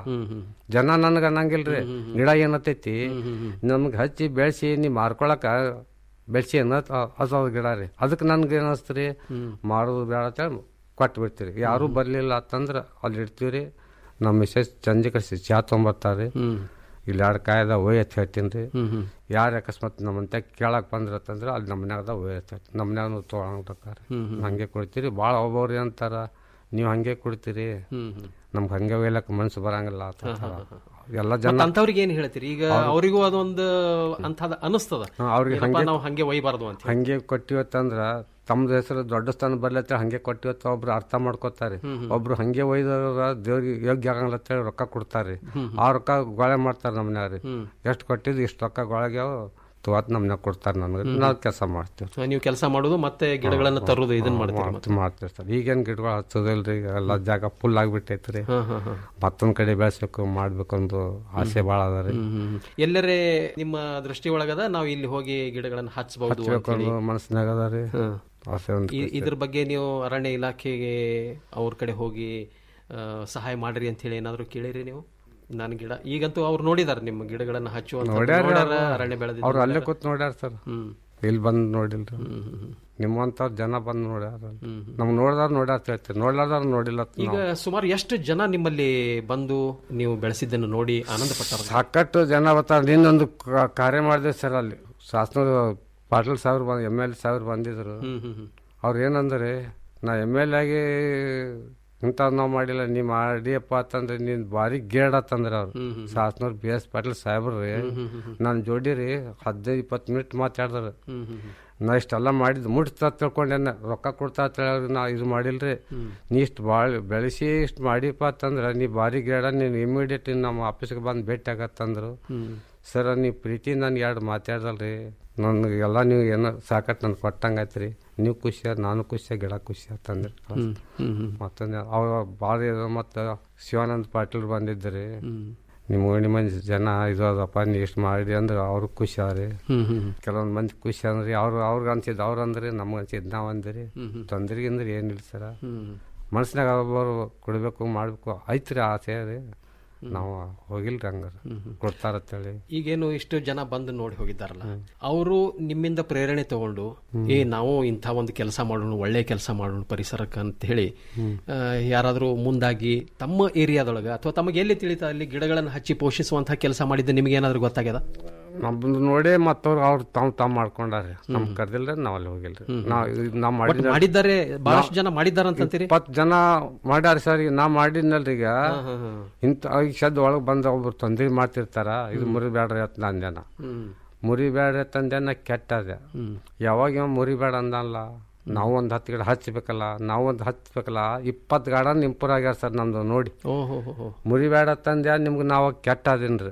[SPEAKER 16] ಜನ ನನಗೆ ಅನ್ನಂಗಿಲ್ರಿ ಗಿಡ ಏನತ್ತೈತಿ ನಮ್ಗೆ ಹಚ್ಚಿ ಬೆಳೆಸಿ ನೀವು ಮಾರ್ಕೊಳಕ ಬೆಳೆಸಿ ಅನ್ನತ್ ಅದು ಗಿಡ ರೀ ಅದಕ್ಕೆ ನನ್ಗೆ ಏನಿಸ್ತ್ರಿ ಮಾಡೋದು ಬೇಡ ಅಂತೇಳಿ ಕೊಟ್ಟು ಬಿಡ್ತೀರಿ ಯಾರು ಬರ್ಲಿಲ್ಲ ಅಂತಂದ್ರೆ ಅಲ್ಲಿ ಇಡ್ತೀವ್ರಿ ನಮ್ಮ ಮಿಸೆಸ್ ಸಂಜೆ ಕಳಿಸಿ ಚಾ ತೊಗೊಂಬರ್ತಾರೆ ಇಲ್ಲಿ ಎರಡು ಕಾಯ್ದ ಒಯ್ ಎತ್ತಿ ಹೇಳ್ತೀನಿ ರೀ ಯಾರು ಅಕಸ್ಮಾತ್ ನಮ್ಮಂತೆ ಕೇಳಕ್ ಬಂದ್ರತ್ತಂದ್ರೆ ಅಲ್ಲಿ ನಮ್ಮ ಮನ್ಯಾಗದ ಒಯ್ ಎತ್ತಿ ಹೇಳ್ತೀನಿ ನಮ್ಮ ಮನ್ಯಾಗ ತೊಗೊಳಂತಾರೆ ಹಂಗೆ ಕೊಡ್ತೀರಿ ಭಾಳ ಒಬ್ಬವ್ರು ಏನಂತಾರ ನೀವು ಹಂಗೆ ಕೊಡ್ತೀರಿ ನಮ್ಗೆ ಹಂಗೆ ಒಯ್ಲಕ್ ಮನ್ಸು ಬರಂಗಿಲ್ಲ ಅಂತ ಎಲ್ಲ ಜನ
[SPEAKER 15] ಮತ್ತ್ ಅಂಥವ್ರಿಗೆ ಏನ್ ಹೇಳ್ತೀರಿ ಈಗ ಅವರಿಗೂ ಅದೊಂದು ಅಂತದ ಅನಿಸ್ತದ
[SPEAKER 16] ಹಾ, ಅವ್ರಿಗೆ
[SPEAKER 15] ಏನಪ್ಪಾ
[SPEAKER 16] ಹಂಗೆ-
[SPEAKER 15] ನಾವು ಹಂಗೆ ಒಯ್ಬಾರ್ದು ಅಂತ
[SPEAKER 16] ಹಂಗೆ ಕೊಟ್ಟಿವತ್ತಂದ್ರ ತಮ್ದು ಹೆಸರು ದೊಡ್ಡ ಸ್ಥಾನ ಬರ್ಲತ್ತ ಹಂಗೆ ಕೊಟ್ಟಿವತ್ತ ಒಬ್ರು ಅರ್ಥ ಮಾಡ್ಕೋತಾರೆ ಒಬ್ರು ಹಂಗೆ ಒಯ್ದವ್ರ ದೇವ್ರಿಗೆ ಯೋಗ್ಯ ಆಗಂಗಿಲ್ಲ ಅಂತೇಳಿ ರೊಕ್ಕ ಕೊಡ್ತಾರೆ ಆ ರೊಕ್ಕ ಗೊಳೆ ಮಾಡ್ತಾರೆ ನಮ್ಮನ್ಯಾಗ ಎಷ್ಟು ಕೊಟ್ಟಿದ್ದು ಇಷ್ಟು ರೊಕ್ಕ ಗೊಳಗ್ಯಾವ ತುವತ್ ನಮ್ಮನ್ಯಾಗ ಕೊಡ್ತಾರೆ ನನಗೆ ನಾವು ಕೆಲಸ ಮಾಡ್ತೀವಿ
[SPEAKER 15] ನೀವು ಕೆಲಸ ಮಾಡೋದು ಮತ್ತೆ ಗಿಡಗಳನ್ನ ತರೋದು ಇದನ್ನ ಮಾಡ್ತೀರಿ ಮತ್ತೆ.
[SPEAKER 16] ಮಾಡ್ತೀವಿ ಸರ್ ಈಗೇನ್ ಗಿಡಗಳು ಹಚ್ಚೋದಿಲ್ರಿ ಎಲ್ಲ ಜಾಗ ಫುಲ್ ಆಗ್ಬಿಟ್ಟೈತ್ರಿ
[SPEAKER 15] ಹಾ, ಹಾ, ಹಾ.
[SPEAKER 16] ಮತ್ತೊಂದ್ ಕಡೆ ಬೆಳೆಸ್ಬೇಕು ಮಾಡ್ಬೇಕು ಒಂದು ಆಸೆ ಭಾಳ ಅದ ರೀ
[SPEAKER 15] ಎಲ್ಲರೇ ನಿಮ್ಮ ದೃಷ್ಟಿ ಒಳಗದ ನಾವು ಇಲ್ಲಿ ಹೋಗಿ ಗಿಡಗಳನ್ನ ಹಚ್ಚಬಹುದು
[SPEAKER 16] ಹಚ್ಬೇಕು ಅನ್ನೋ ಮನಸ್ಸಿನಾಗ ಅದ ರೀ ಆಸೆ ಒಂದು
[SPEAKER 15] ಇದ್ರ ಬಗ್ಗೆ ನೀವು ಅರಣ್ಯ ಇಲಾಖೆಗೆ ಅವ್ರ ಕಡೆ ಹೋಗಿ ಆ, ಸಹಾಯ ಮಾಡ್ರಿ ಅಂತ ಹೇಳಿ ಏನಾದ್ರು ಕೇಳಿರಿ ನೀವು ನಾನು ಗಿಡ ಈಗಂತೂ ಅವ್ರು ನೋಡಿದಾರೆ ನಿಮ್ಮ ಗಿಡಗಳನ್ನ ಹಚ್ಚುವಂತ
[SPEAKER 16] ನೋಡ್ಯಾರ
[SPEAKER 15] ನೋಡ್ಯಾರ, ಅರಣ್ಯ ಬೆಳೆದಿದ್ದು
[SPEAKER 16] ಅವ್ರು ಅಲ್ಲೇ
[SPEAKER 15] ನೋಡ್ಯಾರ.
[SPEAKER 16] ಕೂತ್ ನೋಡ್ಯಾರ ಸರ್
[SPEAKER 15] ಹ್ಮ್.
[SPEAKER 16] ಇಲ್ಲಿ ಬಂದು ನೋಡಿಲ್ರಿ ನಿಮ್ಮಂತವ್ರ ಜನ ಬಂದು ನೋಡ್ಯಾರ ನಮ್ ನೋಡ್ದಾರ ನೋಡ್ಯಾರ ಹೇಳ್ತೀವಿ ನೋಡ್ಲಾರ್ದಾರ ನೋಡಿಲ್ಲ ಅಂತ
[SPEAKER 15] ಈಗ
[SPEAKER 16] ನಾವು.
[SPEAKER 15] ಸುಮಾರು ಎಷ್ಟು ಜನ ನಿಮ್ಮಲ್ಲಿ ಬಂದು ನೀವು ಬೆಳೆಸಿದ್ದನ್ನು ನೋಡಿ ಆನಂದ ಪಟ್ಟಾರ
[SPEAKER 16] ಸಾಕಷ್ಟು ಜನ ಬರ್ತಾರೆ ನಿನ್ನೊಂದು ಕ- ಕಾರ್ಯ ಮಾಡಿದೆ ಸರ್ ಅಲ್ಲಿ ಶಾಸನ ಪಾಟೀಲ್ ಸಾವಿರ ಬಂದ್ ಎಮ್ ಎಲ್ ಸಾವಿರ ಬಂದಿದ್ರು
[SPEAKER 15] ಹ್ಮ್, ಹ್ಮ್, ಹ್ಮ್.
[SPEAKER 16] ಅವ್ರು ಏನಂದ್ರೆ ನಾ ಎಮ್ ಎಲ್ ಆಗಿ ಇಂಥದ್ದು ನಾವು ಮಾಡಿಲ್ಲ ನೀ ಮಾಡಿಯಪ್ಪ ಅಂತಂದ್ರೆ ನೀನ್ ಭಾರಿ ಗೇಡ್ ಅಂತಂದ್ರೆ ಅವ್ರು ಶಾಸನವ್ರು ಬಿ ಎಸ್ ಪಾಟೀಲ್ ಸಾಹೇಬ್ರಿ ನನ್ನ ಜೋಡಿ ರೀ ಹದಿನೈದು ಇಪ್ಪತ್ತು ಮಿನಿಟ್ ಮಾತಾಡಿದ್ರು ನಾ ಇಷ್ಟೆಲ್ಲ ಮಾಡಿದ್ದು ಮುಟ್ತಾ ತಿಳ್ಕೊಂಡೇನ ರೊಕ್ಕ ಕೊಡ್ತಾ ಅಂತ ಹೇಳಿ ನಾ ಇದು ಮಾಡಿಲ್ರಿ ನೀ ಇಷ್ಟು ಭಾಳ ಬೆಳೆಸಿ ಇಷ್ಟು ಮಾಡಿಪ್ಪ ಅಂತಂದ್ರೆ ನೀ ಭಾರಿ ಗೇಡ ನೀನು ಇಮಿಡಿಯೇಟ್ ನಮ್ಮ ಆಫೀಸ್ಗೆ ಬಂದು ಭೇಟಿ ಆಗತ್ತಂದ್ರು ಸರ್ ನೀವು ಪ್ರೀತಿ ನನ್ಗೆ ಎರಡು ಮಾತಾಡ್ದಲ್ರಿ ನನಗೆ ಎಲ್ಲ ನೀವು ಏನೋ ಸಾಕಟ್ಟು ನನ್ಗೆ ಕೊಟ್ಟಂಗಾಯ್ತು ರೀ ನೀವು ಖುಷಿ ನಾನು ಖುಷಿ ಗಿಡ ಖುಷಿ ಅಂತಂದ್ರೆ ಮತ್ತೊಂದು ಅವ ಭಾಳ ಮತ್ತು ಶಿವಾನಂದ ಪಾಟೀಲ್ ಬಂದಿದ್ರಿ ನಿಮ್ಮ ಓಣಿ ಮಂದಿ ಜನ ಇದು ಅದಪ್ಪ ನೀವು ಇಷ್ಟು ಮಾಡಿ ಅಂದ್ರೆ ಅವ್ರು ಖುಷಿ ಅವ್ರಿ
[SPEAKER 15] ಹ್ಮ್, ಹ್ಮ್.
[SPEAKER 16] ಕೆಲವೊಂದು ಮಂದಿ ಖುಷಿ ಅಂದ್ರಿ ಅವ್ರು ಅವ್ರಿಗೆ ಅನ್ಸಿದ್ದು ಅವ್ರು ಅಂದ್ರಿ ನಮ್ಗೆ ಅನ್ಸಿದ್ದು ನಾವು ಅಂದ್ರಿ ತೊಂದ್ರಿಗೆ ಅಂದ್ರೆ ಏನಿಲ್ಲ ಸರ ಮನ್ಸಿನಾಗ ಒಬ್ಬರು ಕೊಡಬೇಕು ಮಾಡಬೇಕು ಐತ್ರಿ ಆಸೆ ರೀ ನಾವು ಹೋಗಿಲ್ರಿ ಹಂಗಾರ ಕೊಡ್ತಾರತ್ತೇಳಿ
[SPEAKER 15] ಈಗೇನು ಇಷ್ಟು ಜನ ಬಂದು ನೋಡಿ ಹೋಗಿದ್ದಾರಲ್ಲ ಅವರು ನಿಮ್ಮಿಂದ ಪ್ರೇರಣೆ ತಗೊಂಡು ಏ ನಾವು ಇಂಥ ಒಂದು ಕೆಲಸ ಮಾಡೋಣ ಒಳ್ಳೆ ಕೆಲಸ ಮಾಡೋಣ ಪರಿಸರಕ್ಕೆ ಅಂತ ಹೇಳಿ ಆ, ಯಾರಾದ್ರೂ ಮುಂದಾಗಿ ತಮ್ಮ ಏರಿಯಾದೊಳಗ ಅಥವಾ ತಮಗೆ ಎಲ್ಲಿ ತಿಳಿತಾ ಅಲ್ಲಿ ಗಿಡಗಳನ್ನು ಹಚ್ಚಿ ಪೋಷಿಸುವಂತಹ ಕೆಲಸ ಮಾಡಿದ್ದು ನಿಮಗೆ ಏನಾದ್ರು ಗೊತ್ತಾಗ್ಯದ
[SPEAKER 16] ನಮ್ದು ನೋಡಿ ಮತ್ತವ್ರು ಅವ್ರು ತಾವ್ ತಾವ್ ಮಾಡ್ಕೊಂಡಾರಿ ನಮ್ ಕರ್ದಿಲ್ರಿ ನಾವ್ ಅಲ್ಲಿ ಹೋಗಿಲ್ರಿ ನಾವ್ ಇದ್ ನಾವ್
[SPEAKER 15] ಒಟ್ಟು
[SPEAKER 16] ಮಾಡಿದ
[SPEAKER 15] ಮಾಡಿದ್ದಾರೆ, ಬಹಳಷ್ಟು ಜನ ಮಾಡಿದ್ದಾರೆ ಅಂತಂತೀರಿ?
[SPEAKER 16] ಇಪ್ಪತ್ತು ಜನ ಮಾಡ್ಯಾರ ಸರ್ ಈಗ ನಾ ಮಾಡಿದ್ನಲ್ರಿ ಈಗ ಇಂತ ಈಗ ಸದ್ ಒಳಗ್ ಬಂದ ಒಬ್ರು ತೊಂದ್ರೆ ಮಾಡ್ತಿರ್ತಾರ ಇದು ಮುರಿಬೇಡ್ರಿ ಅಂತ ನಂದೇನ ಮುರಿಬೇಡ್ರಿ ಅಂತಂದೆ ನಾ ಕೆಟ್ಟದೆ ಯಾವಾಗ ಇವ ಮುರಿಬೇಡ ಅಂದಲ್ಲ ನಾವು ಒಂದ್ ಹತ್ತು ಗಿಡ ಹಚ್ಬೇಕಲ್ಲ ನಾವು ಒಂದ್ ಹಚ್ಬೇಕಲ್ಲ ಇಪ್ಪತ್ತು ಗಾರ್ಡನ್ ಇಂಪ್ರೂವ್ ಆಗ್ಯಾರ ಸರ್ ನಮ್ದು ನೋಡಿ
[SPEAKER 15] ಓಹೋ
[SPEAKER 16] ಮುರಿಬೇಡ ತಂದೆ ನಿಮ್ಗೆ ನಾವು ಕೆಟ್ಟ ಅದೇನ್ರಿ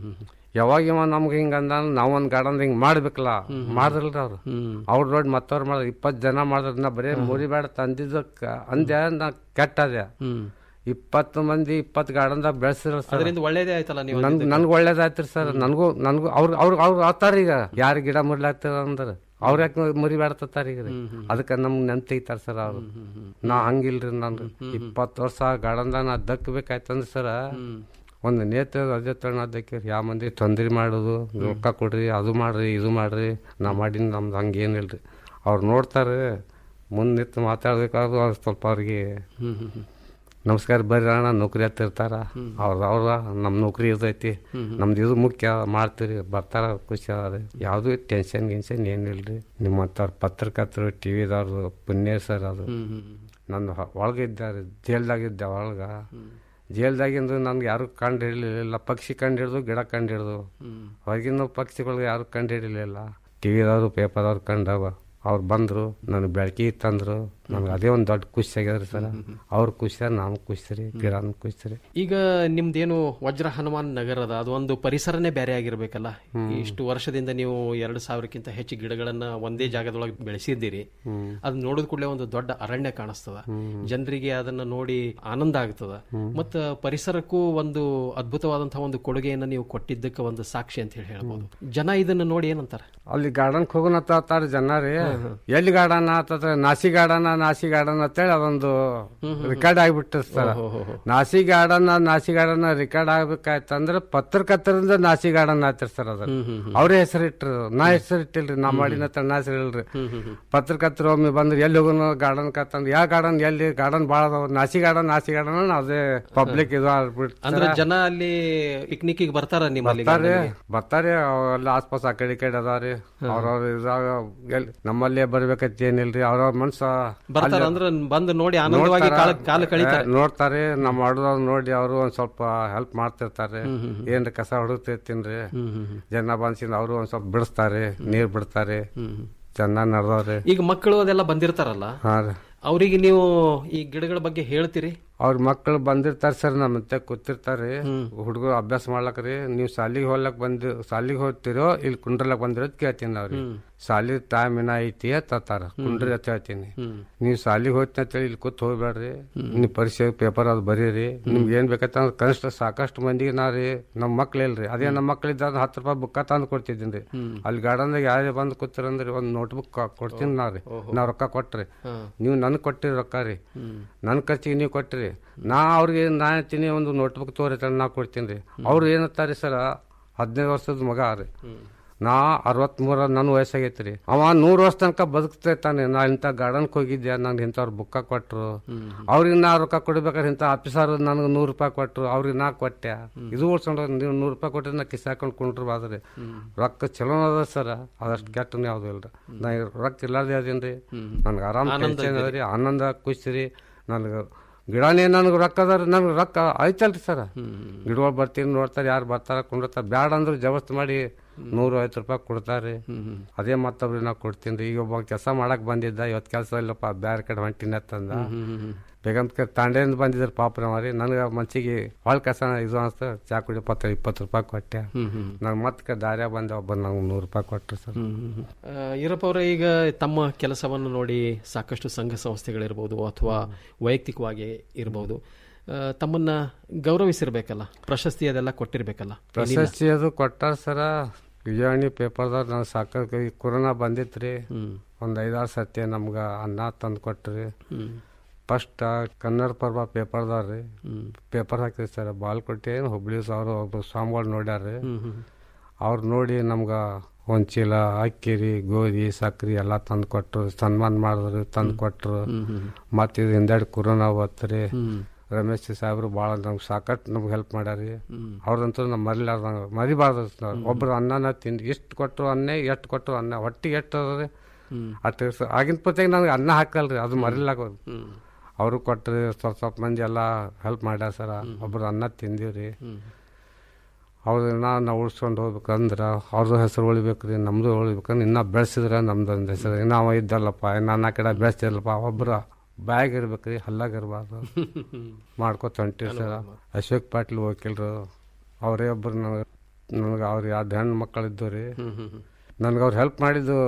[SPEAKER 16] ಯಾವಾಗ ಇವ ನಮ್ಗೆ ಹಿಂಗ ಅಂದ ನಾವ್ ಒಂದ್ ಗಾರ್ಡನ್ ಹಿಂಗ್ ಮಾಡ್ಬೇಕಲ್ಲ ಮಾಡಿದ್ರಲ್ರಿ ಅವ್ರು ಅವ್ರ ನೋಡಿ ಮತ್ತವ್ರು ಮಾಡ ಇಪ್ಪತ್ತು ಜನ ಮಾಡಿದ್ರ ನಾ ಬರೀ ಮುರಿಬೇಡ ತಂದಿದ್ದಕ್ಕ ಅಂದೆ ನಾ ಕೆಟ್ಟದೆ ಇಪ್ಪತ್ತು ಮಂದಿ ಇಪ್ಪತ್ತು ಗಾರ್ಡನ್ದಾಗ ಬೆಳೆಸಿದ್ರ ಸರ್
[SPEAKER 15] ಅದರಿಂದ ಒಳ್ಳೇದೇ ಆಯ್ತಲ್ಲ ನೀವು
[SPEAKER 16] ನನ್ ನನ್ಗೆ ಒಳ್ಳೇದಾಯ್ತ್ರಿ ಸರ್ ನನಗೂ ನನಗೂ ಅವ್ರು ಅವ್ರು ಅವ್ರು ಆತಾರ ಈಗ ಯಾರು ಗಿಡ ಮುರಿಲಾಗ್ತದ ಅಂದ್ರೆ ಅವ್ರ ಯಾಕೆ ಮುರಿಬೇಡ್ತಾರ ಈಗ ರೀ ಅದಕ್ಕೆ ನಮ್ಗೆ ನೆನ್ಪ್ ತೆಗಿತಾರ ಸರ್ ಅವ್ರು ನಾ ಹಂಗಿಲ್ರಿ ನನ್ಗೆ ಇಪ್ಪತ್ತು ವರ್ಷ ಗಾರ್ಡನ್ದಾಗ ನಾ ದಕ್ಕಬೇಕಾಯ್ತಂದ್ರೆ ಸರ್ ಒಂದು ನೇತ್ರ ಅದೇ ತಗೊಂಡು ಅದಕ್ಕೆ ಯಾವ ಮಂದಿ ತೊಂದ್ರೆ ಮಾಡೋದು ರೊಕ್ಕ ಕೊಡ್ರಿ ಅದು ಮಾಡ್ರಿ ಇದು ಮಾಡ್ರಿ ನಾ ಮಾಡಿ ನಮ್ದು ಹಂಗೇನಿಲ್ರಿ ಅವ್ರು ನೋಡ್ತಾರೆ ಮುಂದೆ ನಿಂತು ಮಾತಾಡ್ಬೇಕಾದ್ರು ಅವ್ರು ಸ್ವಲ್ಪ ಅವ್ರಿಗೆ ನಮಸ್ಕಾರ ಬರ್ರಿ ಅಣ್ಣ ನೌಕರಿ ಹತ್ತಿರ್ತಾರ ಅವ್ರ ಅವ್ರ ನಮ್ಮ ನೌಕರಿ ಇರ್ತೈತಿ ನಮ್ದು ಇದು ಮುಖ್ಯ ಮಾಡ್ತೀರಿ ಬರ್ತಾರ ಖುಷಿ ಅದ ಯಾವುದು ಟೆನ್ಷನ್ ಗಿನ್ಷನ್ ಏನಿಲ್ರಿ ನಿಮ್ಮಂಥವ್ರ ಪತ್ರಕರ್ತರು ಟಿ ವಿದವ್ರು ಪುಣ್ಯ ಸರ್ ಅದು ನಂದು ಒಳಗಿದ್ದಾರೆ ಜೈಲ್ದಾಗಿದ್ದೆ ಒಳಗ ಜೈಲ್ದಾಗಿಂದು ನನ್ಗೆ ಯಾರು ಕಂಡು ಹಿಡಿಲಿಲ್ಲ ಪಕ್ಷಿ ಕಂಡು ಹಿಡಿದು ಗಿಡ ಕಂಡು ಹಿಡಿದು ಹೊರಗಿನ ಪಕ್ಷಿಗಳು ಯಾರು ಕಂಡು ಹಿಡಿಲಿಲ್ಲ ಟಿ ವಿದವರು ಪೇಪರ್ದವ್ರು ಕಂಡವ ಅವ್ರು ಬಂದ್ರು ನನಗೆ ಬೆಳಕಿ ತಂದ್ರು ನನ್ಗೆ ಅದೇ ಒಂದು ದೊಡ್ಡ ಖುಷಿ ಆಗ್ಯದ್ರಿ ಸರ್ ಅವ್ರು ಖುಷಿ ನಾನು ಖುಷಿ ರೀ ಗಿಡನೂ ಖುಷಿ ರೀ
[SPEAKER 15] ಈಗ ನಿಮ್ದೇನು ವಜ್ರ ಹನುಮಾನ್ ನಗರ ಅದ ಅದು ಒಂದು ಪರಿಸರನೇ ಬೇರೆ ಆಗಿರ್ಬೇಕಲ್ಲ ಇಷ್ಟು ವರ್ಷದಿಂದ ನೀವು ಎರಡು ಸಾವಿರಕ್ಕಿಂತ ಹೆಚ್ಚು ಗಿಡಗಳನ್ನ ಒಂದೇ ಜಾಗದೊಳಗೆ ಬೆಳೆಸಿದ್ದೀರಿ ಅದನ್ನ ನೋಡಿದ ಕೂಡಲೇ ಒಂದು ದೊಡ್ಡ ಅರಣ್ಯ ಕಾಣಿಸ್ತದ ಜನರಿಗೆ ಅದನ್ನ ನೋಡಿ ಆನಂದ ಆಗ್ತದ ಮತ್ತ ಪರಿಸರಕ್ಕೂ ಒಂದು ಅದ್ಭುತವಾದಂತಹ ಒಂದು ಕೊಡುಗೆಯನ್ನ ನೀವು ಕೊಟ್ಟಿದ್ದಕ್ಕೆ ಒಂದು ಸಾಕ್ಷಿ ಅಂತ ಹೇಳಿ ಹೇಳ್ಬೋದು ಜನ ಇದನ್ನ ನೋಡಿ ಏನಂತಾರ
[SPEAKER 16] ಅಲ್ಲಿ ಗಾರ್ಡನ್ ಹೋಗೋಣತ್ತಾರ ಜನ ರೀ ಎಲ್ಲಿ ಗಾರ್ಡನ್ ಆತದ ನಾಸಿ ಗಾರ್ಡನ್ ನಾಸಿ ಗಾರ್ಡನ್ ಅಂತೇಳಿ ಅದೊಂದು ರೆಕಾರ್ಡ್ ಆಗ್ಬಿಟ್ಟು sir Nasi garden Nasi garden record ಆಗ್ಬೇಕಾಯ್ತಂದ್ರ ಪತ್ರಕರ್ತರಿಂದ ನಾಸಿ ಗಾರ್ಡನ್ ಆಯ್ತಿರ್ ಸರ್ ಅದ ಅವ್ರೇ ಹೆಸರಿಟ್ರು ನಾ ಹೆಸರಿಟ್ಟಿಲ್ರಿ ನಾ ಮಾಡಿನ ನಾ ಹೆಸರು ಇಲ್ರಿ ಪತ್ರಕರ್ತರು ಒಮ್ಮೆ ಬಂದ್ರೆ ಎಲ್ಲಿ ಹೋಗೋಣ ಗಾರ್ಡನ್ ಕತ್ತಂದ್ ಯಾವ ಗಾರ್ಡನ್ ಎಲ್ಲಿ ಗಾರ್ಡನ್ ಭಾಳ ಅದಾವ ನಾಸಿ ಗಾರ್ಡನ್ ನಾಸಿ ಗಾರ್ಡನ್ ಅದೇ ಪಬ್ಲಿಕ್ ಇದು
[SPEAKER 15] ಅಂದ್ರೆ
[SPEAKER 16] ಆಗ್ಬಿಟ್ಟು
[SPEAKER 15] ಜನ ಅಲ್ಲಿ ಪಿಕ್ನಿಕ್ ಬರ್ತಾರ ನಿಮ್ಮಲ್ಲಿ
[SPEAKER 16] ಬರ್ತಾರೆ
[SPEAKER 15] garden ಗೆ?
[SPEAKER 16] ಬರ್ತಾರೆ ಅವೆಲ್ಲ ಆಸ್ಪಾಸ್ ಆ ಕಡೆ ಈ ಕಡೆ ಅದಾವ್ರಿ ಅವ್ರವ್ರ ಇದಾಗ ಎಲ್- ನಮ್ಮಲ್ಲೇ ಬರ್ಬೇಕಂತ ಏನಿಲ್ರಿ ಅವ್ರವ್ರ ಮನ್ಸ
[SPEAKER 15] ಬರ್ತಾರ
[SPEAKER 16] ಅಲ್ಲಿ
[SPEAKER 15] ಅಂದ್ರೆ ಬಂದು ನೋಡಿ ಆನಂದವಾಗಿ
[SPEAKER 16] ನೋಡ್ತಾರ.
[SPEAKER 15] ಕಾಲ ಕಾಲ ಕಳೀತಾರೆ
[SPEAKER 16] ಏ, ನೋಡ್ತಾರೆ ನಮ್ಮ ಮಾಡೋದವ್ರು ನೋಡಿ ಅವರು ಒಂದ್ ಸ್ವಲ್ಪ ಹೆಲ್ಪ್ ಮಾಡ್ತಿರ್ತಾರೆ ಏನ್ರಿ ಕಸ ಹೊಡುತ್ತಿರ್ತೀನ್ರಿ ಜನ ಬಂದ್ಸಿಂದ ಅವರು ಒಂದ್ ಸ್ವಲ್ಪ ಬಿಡಿಸ್ತಾರೆ ನೀರ್ ಬಿಡ್ತಾರೆ ಚೆನ್ನಾಗ್ ನಡೆದವ್ರಿ
[SPEAKER 15] ಈಗ ಮಕ್ಕಳು ಅದೆಲ್ಲ ಬಂದಿರ್ತಾರಲ್ಲ
[SPEAKER 16] ಹಾ ರೀ
[SPEAKER 15] ಅವರಿಗೆ ನೀವು ಈ ಗಿಡಗಳ ಬಗ್ಗೆ ಹೇಳ್ತೀರಿ
[SPEAKER 16] ಅವ್ರ ಮಕ್ಕಳು ಬಂದಿರ್ತಾರ ಸರ್ ನಮ್ಮ ಮತ್ತೆ ಕೂತಿರ್ತಾರ್ರಿ ಹುಡುಗರು ಅಭ್ಯಾಸ ಮಾಡ್ಲಕ್ ರೀ ನೀವು ಸಾಲಿಗೆ ಹೋಗ್ಲಕ್ ಬಂದು ಸಾಲಿಗೆ ಹೋಗ್ತಿರೋ ಇಲ್ಲಿ ಕುಂಡ್ರಲಕ್ ಬಂದಿರೋದ್ ಕೇಳ್ತೀನಿ ಅವ್ರಿ ಸಾಲಿ ಟೈಮ್ ಏನ ಐತಿ ಅತ್ತಾರ ಕುಂಡ್ರಿ ಅಂತ ಹೇಳ್ತೀನಿ ನೀವು ಸಾಲಿಗೆ ಹೋಗ್ತೀನಿ ಅಂತೇಳಿ ಇಲ್ಲಿ ಕೂತ್ ಹೋಗ್ಬೇಡ್ರಿ ನೀವು ಪರೀಕ್ಷೆ ಪೇಪರ್ ಅದು ಬರೀರಿ ನಿಮ್ಗೆ ಏನ್ ಬೇಕಂತಂದ್ರೆ ಕನಿಷ್ಠ ಸಾಕಷ್ಟು ಮಂದಿಗೆ ನಾ ರೀ ನಮ್ಮ ಮಕ್ಳು ಇಲ್ರಿ ಅದೇ ನಮ್ಮ ಮಕ್ಳು ಇದ್ದಾಗ ಹತ್ತು ರೂಪಾಯಿ ಬುಕ್ಕ ತಂದು ಕೊಡ್ತಿದ್ದೀನಿ ರೀ ಅಲ್ಲಿ ಗಾರ್ಡನ್ದಾಗ ಯಾರೇ ಬಂದು ಕೂತಿರಂದ್ರಿ ಒಂದು ನೋಟ್ಬುಕ್ ಕೊಡ್ತೀನಿ ನಾ ರೀ ನಾ ರೊಕ್ಕ ಕೊಟ್ರಿ ನೀವು ನನ್ಗೆ ಕೊಟ್ಟಿರಿ ರೊಕ್ಕ ರೀ ನನ್ನ ಖರ್ಚಿಗೆ ನೀವು ಕೊಟ್ಟಿರಿ ನಾ ಅವ್ರಿಗೆ ನಾ ಹೇಳ್ತೀನಿ ಒಂದು ನೋಟ್ಬುಕ್ ತೋರಿ ನಾ ಕೊಡ್ತೀನಿ ರೀ ಅವ್ರು ಏನಂತಾರೆ ಸರ ಹದಿನೈದು ವರ್ಷದ ಮಗ ರೀ ನಾ ಅರವತ್ಮೂರ ನನ್ನ ವಯಸ್ಸಾಗೈತಿ ರೀ ಅವ ನೂರು ವರ್ಷ ತನಕ ಬದುಕ್ತಾನೆ ನಾ ಇಂಥ ಗಾರ್ಡನ್ಗೆ ಹೋಗಿದ್ದೆ ನಂಗೆ ಇಂಥವ್ರು ಬುಕ್ಕ ಕೊಟ್ರು ಅವ್ರಿಗೆ ನಾ ರೊಕ್ಕ ಕೊಡ್ಬೇಕಾದ್ರೆ ಇಂಥ ಆಫೀಸರ್ ನನಗೆ ನೂರು ರೂಪಾಯಿ ಕೊಟ್ರು ಅವ್ರಿಗೆ ನಾ ಕೊಟ್ಟೆ ಇದು ಉಳ್ಸ್ಕೊಂಡು ನೀವು ನೂರು ರೂಪಾಯಿ ಕೊಟ್ಟರೆ ನಾ ಕಿಸ್ ಹಾಕೊಂಡು ಕುಂಟ್ರು ಬಾದ್ರಿ ರೊಕ್ಕ ಚಲೋ ಅದ ಸರ್ ಅದಷ್ಟು ಕೆಟ್ಟನ ಯಾವ್ದು ಇಲ್ರಿ ನಾ ಈ ರೊಕ್ಕ ಇಲ್ಲಾರ್ದೆ ಅದೇನು ರೀ ನನ್ಗೆ ಆರಾಮ್
[SPEAKER 15] ಆನಂದ
[SPEAKER 16] ಟೆನ್ಷನ್ ಅದ
[SPEAKER 15] ಇದೆ.
[SPEAKER 16] ರೀ ಆನಂದ ಖುಷಿ ರೀ ನನಗೆ ಗಿಡನೇ ನನಗೆ ರೊಕ್ಕ ಅದ ನನಗೆ ರೊಕ್ಕ ಐತಲ್ರಿ ಸರ್ ಗಿಡಗಳು ಬರ್ತೀನಿ ನೋಡ್ತಾರೆ ಯಾರು ಬರ್ತಾರ ಕುಂಡಿರ್ತಾರೆ ಬ್ಯಾಡ ಅಂದ್ರೆ ಜಬಸ್ತ್ ಮಾಡಿ ನೂರ ಐವತ್ತು ರೂಪಾಯಿ ಕೊಡ್ತಾರೆ ಅದೇ ಮತ್ತೊಬ್ರಿಗೆ ನಾ ಕೊಡ್ತೀನಿ ರೀ ಈಗ ಒಬ್ಬ ಕೆಲಸ ಮಾಡಕ್ ಬಂದಿದ್ದ ಇವತ್ತು ಕೆಲಸ ಇಲ್ಲಪ್ಪ ಬೇರೆ ಕಡೆ ಹೊಂಟಿನ ಅಂತಂದ ಬೇಗಂತ ತಾಂಡೆಯಿಂದ ಬಂದಿದ್ರು ಪಾಪ ರೀ ನನಗೆ ಮನ್ಸಿಗೆ ಭಾಳ ಕೆಲಸ ಇದು ಅನ್ಸ್ತ ಚಾ ಕುಡಿಯಪ್ಪ ಅಂತ ಇಪ್ಪತ್ತು ರೂಪಾಯಿ ಕೊಟ್ಟೆ ನಂಗೆ ಮತ್ತೆ ದಾರ್ಯಾಗ ಬಂದೆ ಒಬ್ಬ ನಂಗೆ ನೂರು ರೂಪಾಯಿ ಕೊಟ್ಟರು ಸರ್
[SPEAKER 15] ಆ, ಈರಪ್ಪ ಅವರೇ ಈಗ ತಮ್ಮ ಕೆಲಸವನ್ನು ನೋಡಿ ಸಾಕಷ್ಟು ಸಂಘ ಸಂಸ್ಥೆಗಳಿರ್ಬೋದು ಅಥವಾ ವೈಯಕ್ತಿಕವಾಗಿ ಇರ್ಬೋದು ಆ, ತಮ್ಮನ್ನ ಗೌರವಿಸಿರ್ಬೇಕಲ್ಲ ಪ್ರಶಸ್ತಿ ಅದೆಲ್ಲ ಕೊಟ್ಟಿರ್ಬೇಕಲ್ಲ ಏನಿಲ್ಲ?
[SPEAKER 16] ಪ್ರಶಸ್ತಿ ಅದು ಕೊಟ್ಟಾರ ಸರ ವಿಜಯವಾಣಿ ಪೇಪರ್ದಾಗ ನಾನು ಸಾಕ ಈ ಕೊರೋನಾ ಬಂದಿತ್ತು ರೀ ಒಂದು ಐದಾರು ಸತಿ ನಮ್ಗೆ ಅನ್ನ ತಂದು ಕೊಟ್ರಿ ಫಸ್ಟ್ ಕನ್ನಡ ಪರ್ವ ಪೇಪರ್ದಾರ ರೀ ಪೇಪರ್ ಹಾಕಿರಿ ಸರ್ ಬಾಲ್ಕೋಟೆ ಹುಬ್ಳಿ ಅವ್ರು ಒಬ್ರು ಸ್ವಾಮಿಗಳು ನೋಡ್ಯಾರ ಅವ್ರು ನೋಡಿ ನಮ್ಗೆ ಒಂದು ಚೀಲ ಅಕ್ಕಿ ರೀ ಗೋಧಿ ಸಕ್ರಿ ಎಲ್ಲ ತಂದು ಕೊಟ್ರು ಸನ್ಮಾನ ಮಾಡಿದ್ರು ತಂದು ಕೊಟ್ರು ಮತ್ತೆ ಇದು ಹಿಂದೆರಡು ಕೊರೋನಾ ಬತ್ರಿ ರಮೇಶ್ ಸಾಹೇಬ್ರು ಭಾಳ ನಮ್ಗೆ ಸಾಕಷ್ಟು ನಮ್ಗೆ ಹೆಲ್ಪ್ ಮಾಡ್ಯಾರಿ ಅವ್ರದಂತೂ ನಮ್ಮ ಮರಿಲಾರ್ದಂಗ ಮರಿಬಾರ್ದು ನಾವು ಒಬ್ರು ಅನ್ನನ ತಿಂದು ಎಷ್ಟು ಕೊಟ್ಟರು ಅನ್ನೇ ಎಷ್ಟು ಕೊಟ್ಟರು ಅನ್ನ ಹೊಟ್ಟಿಗೆ ಎಷ್ಟು ಅದ ಅಷ್ಟು ಸ- ಆಗಿನ ಪೊತ್ತಿಗೆ ನನಗೆ ಅನ್ನ ಹಾಕಲ್ರಿ ಅದು ಮರಿಲಾಗೋದು ಅವರು ಕೊಟ್ಟರು ಸ್ವಲ್ಪ ಸ್ವಲ್ಪ ಮಂದಿ ಎಲ್ಲ ಹೆಲ್ಪ್ ಮಾಡ್ಯಾರ ಸರ ಒಬ್ರು ಅನ್ನ ತಿಂದೀವ್ರಿ ಅವ್ರನ್ನ ನಾವು ಉಳ್ಸ್ಕೊಂಡು ಹೋಗ್ಬೇಕಂದ್ರೆ ಅವ್ರದ್ದು ಹೆಸರು ಉಳಿಬೇಕ್ರಿ ನಮ್ಮದು ಉಳಿಬೇಕಂದ್ರೆ ಇನ್ನೂ ಬೆಳೆಸಿದ್ರೆ ನಮ್ದು ಒಂದು ಹೆಸರು ಇನ್ನು ಅವ ಇದ್ದಲ್ಲಪ್ಪ ನನ್ನ ಕಡೆ ಬೆಳೆಸ್ತಿಲ್ಲಪ್ಪ ಒಬ್ರು ಬ್ಯಾಗ್ ಇರ್ಬೇಕ್ರಿ ಹಲ್ಲಾಗ ಇರಬಾರ್ದು ಮಾಡ್ಕೊತ ಹೊಂಟಿವಿ ಸರ್ ಅಶೋಕ್ ಪಾಟೀಲ್ ವಕೀಲರು ಅವರೇ ಒಬ್ರು ನನಗೆ ನನಗೆ ಅವ್ರು ಎರಡು ಹೆಣ್ಣು ಮಕ್ಕಳಿದ್ದು ರೀ ನನಗೆ ಅವ್ರು ಹೆಲ್ಪ್ ಮಾಡಿದ್ದು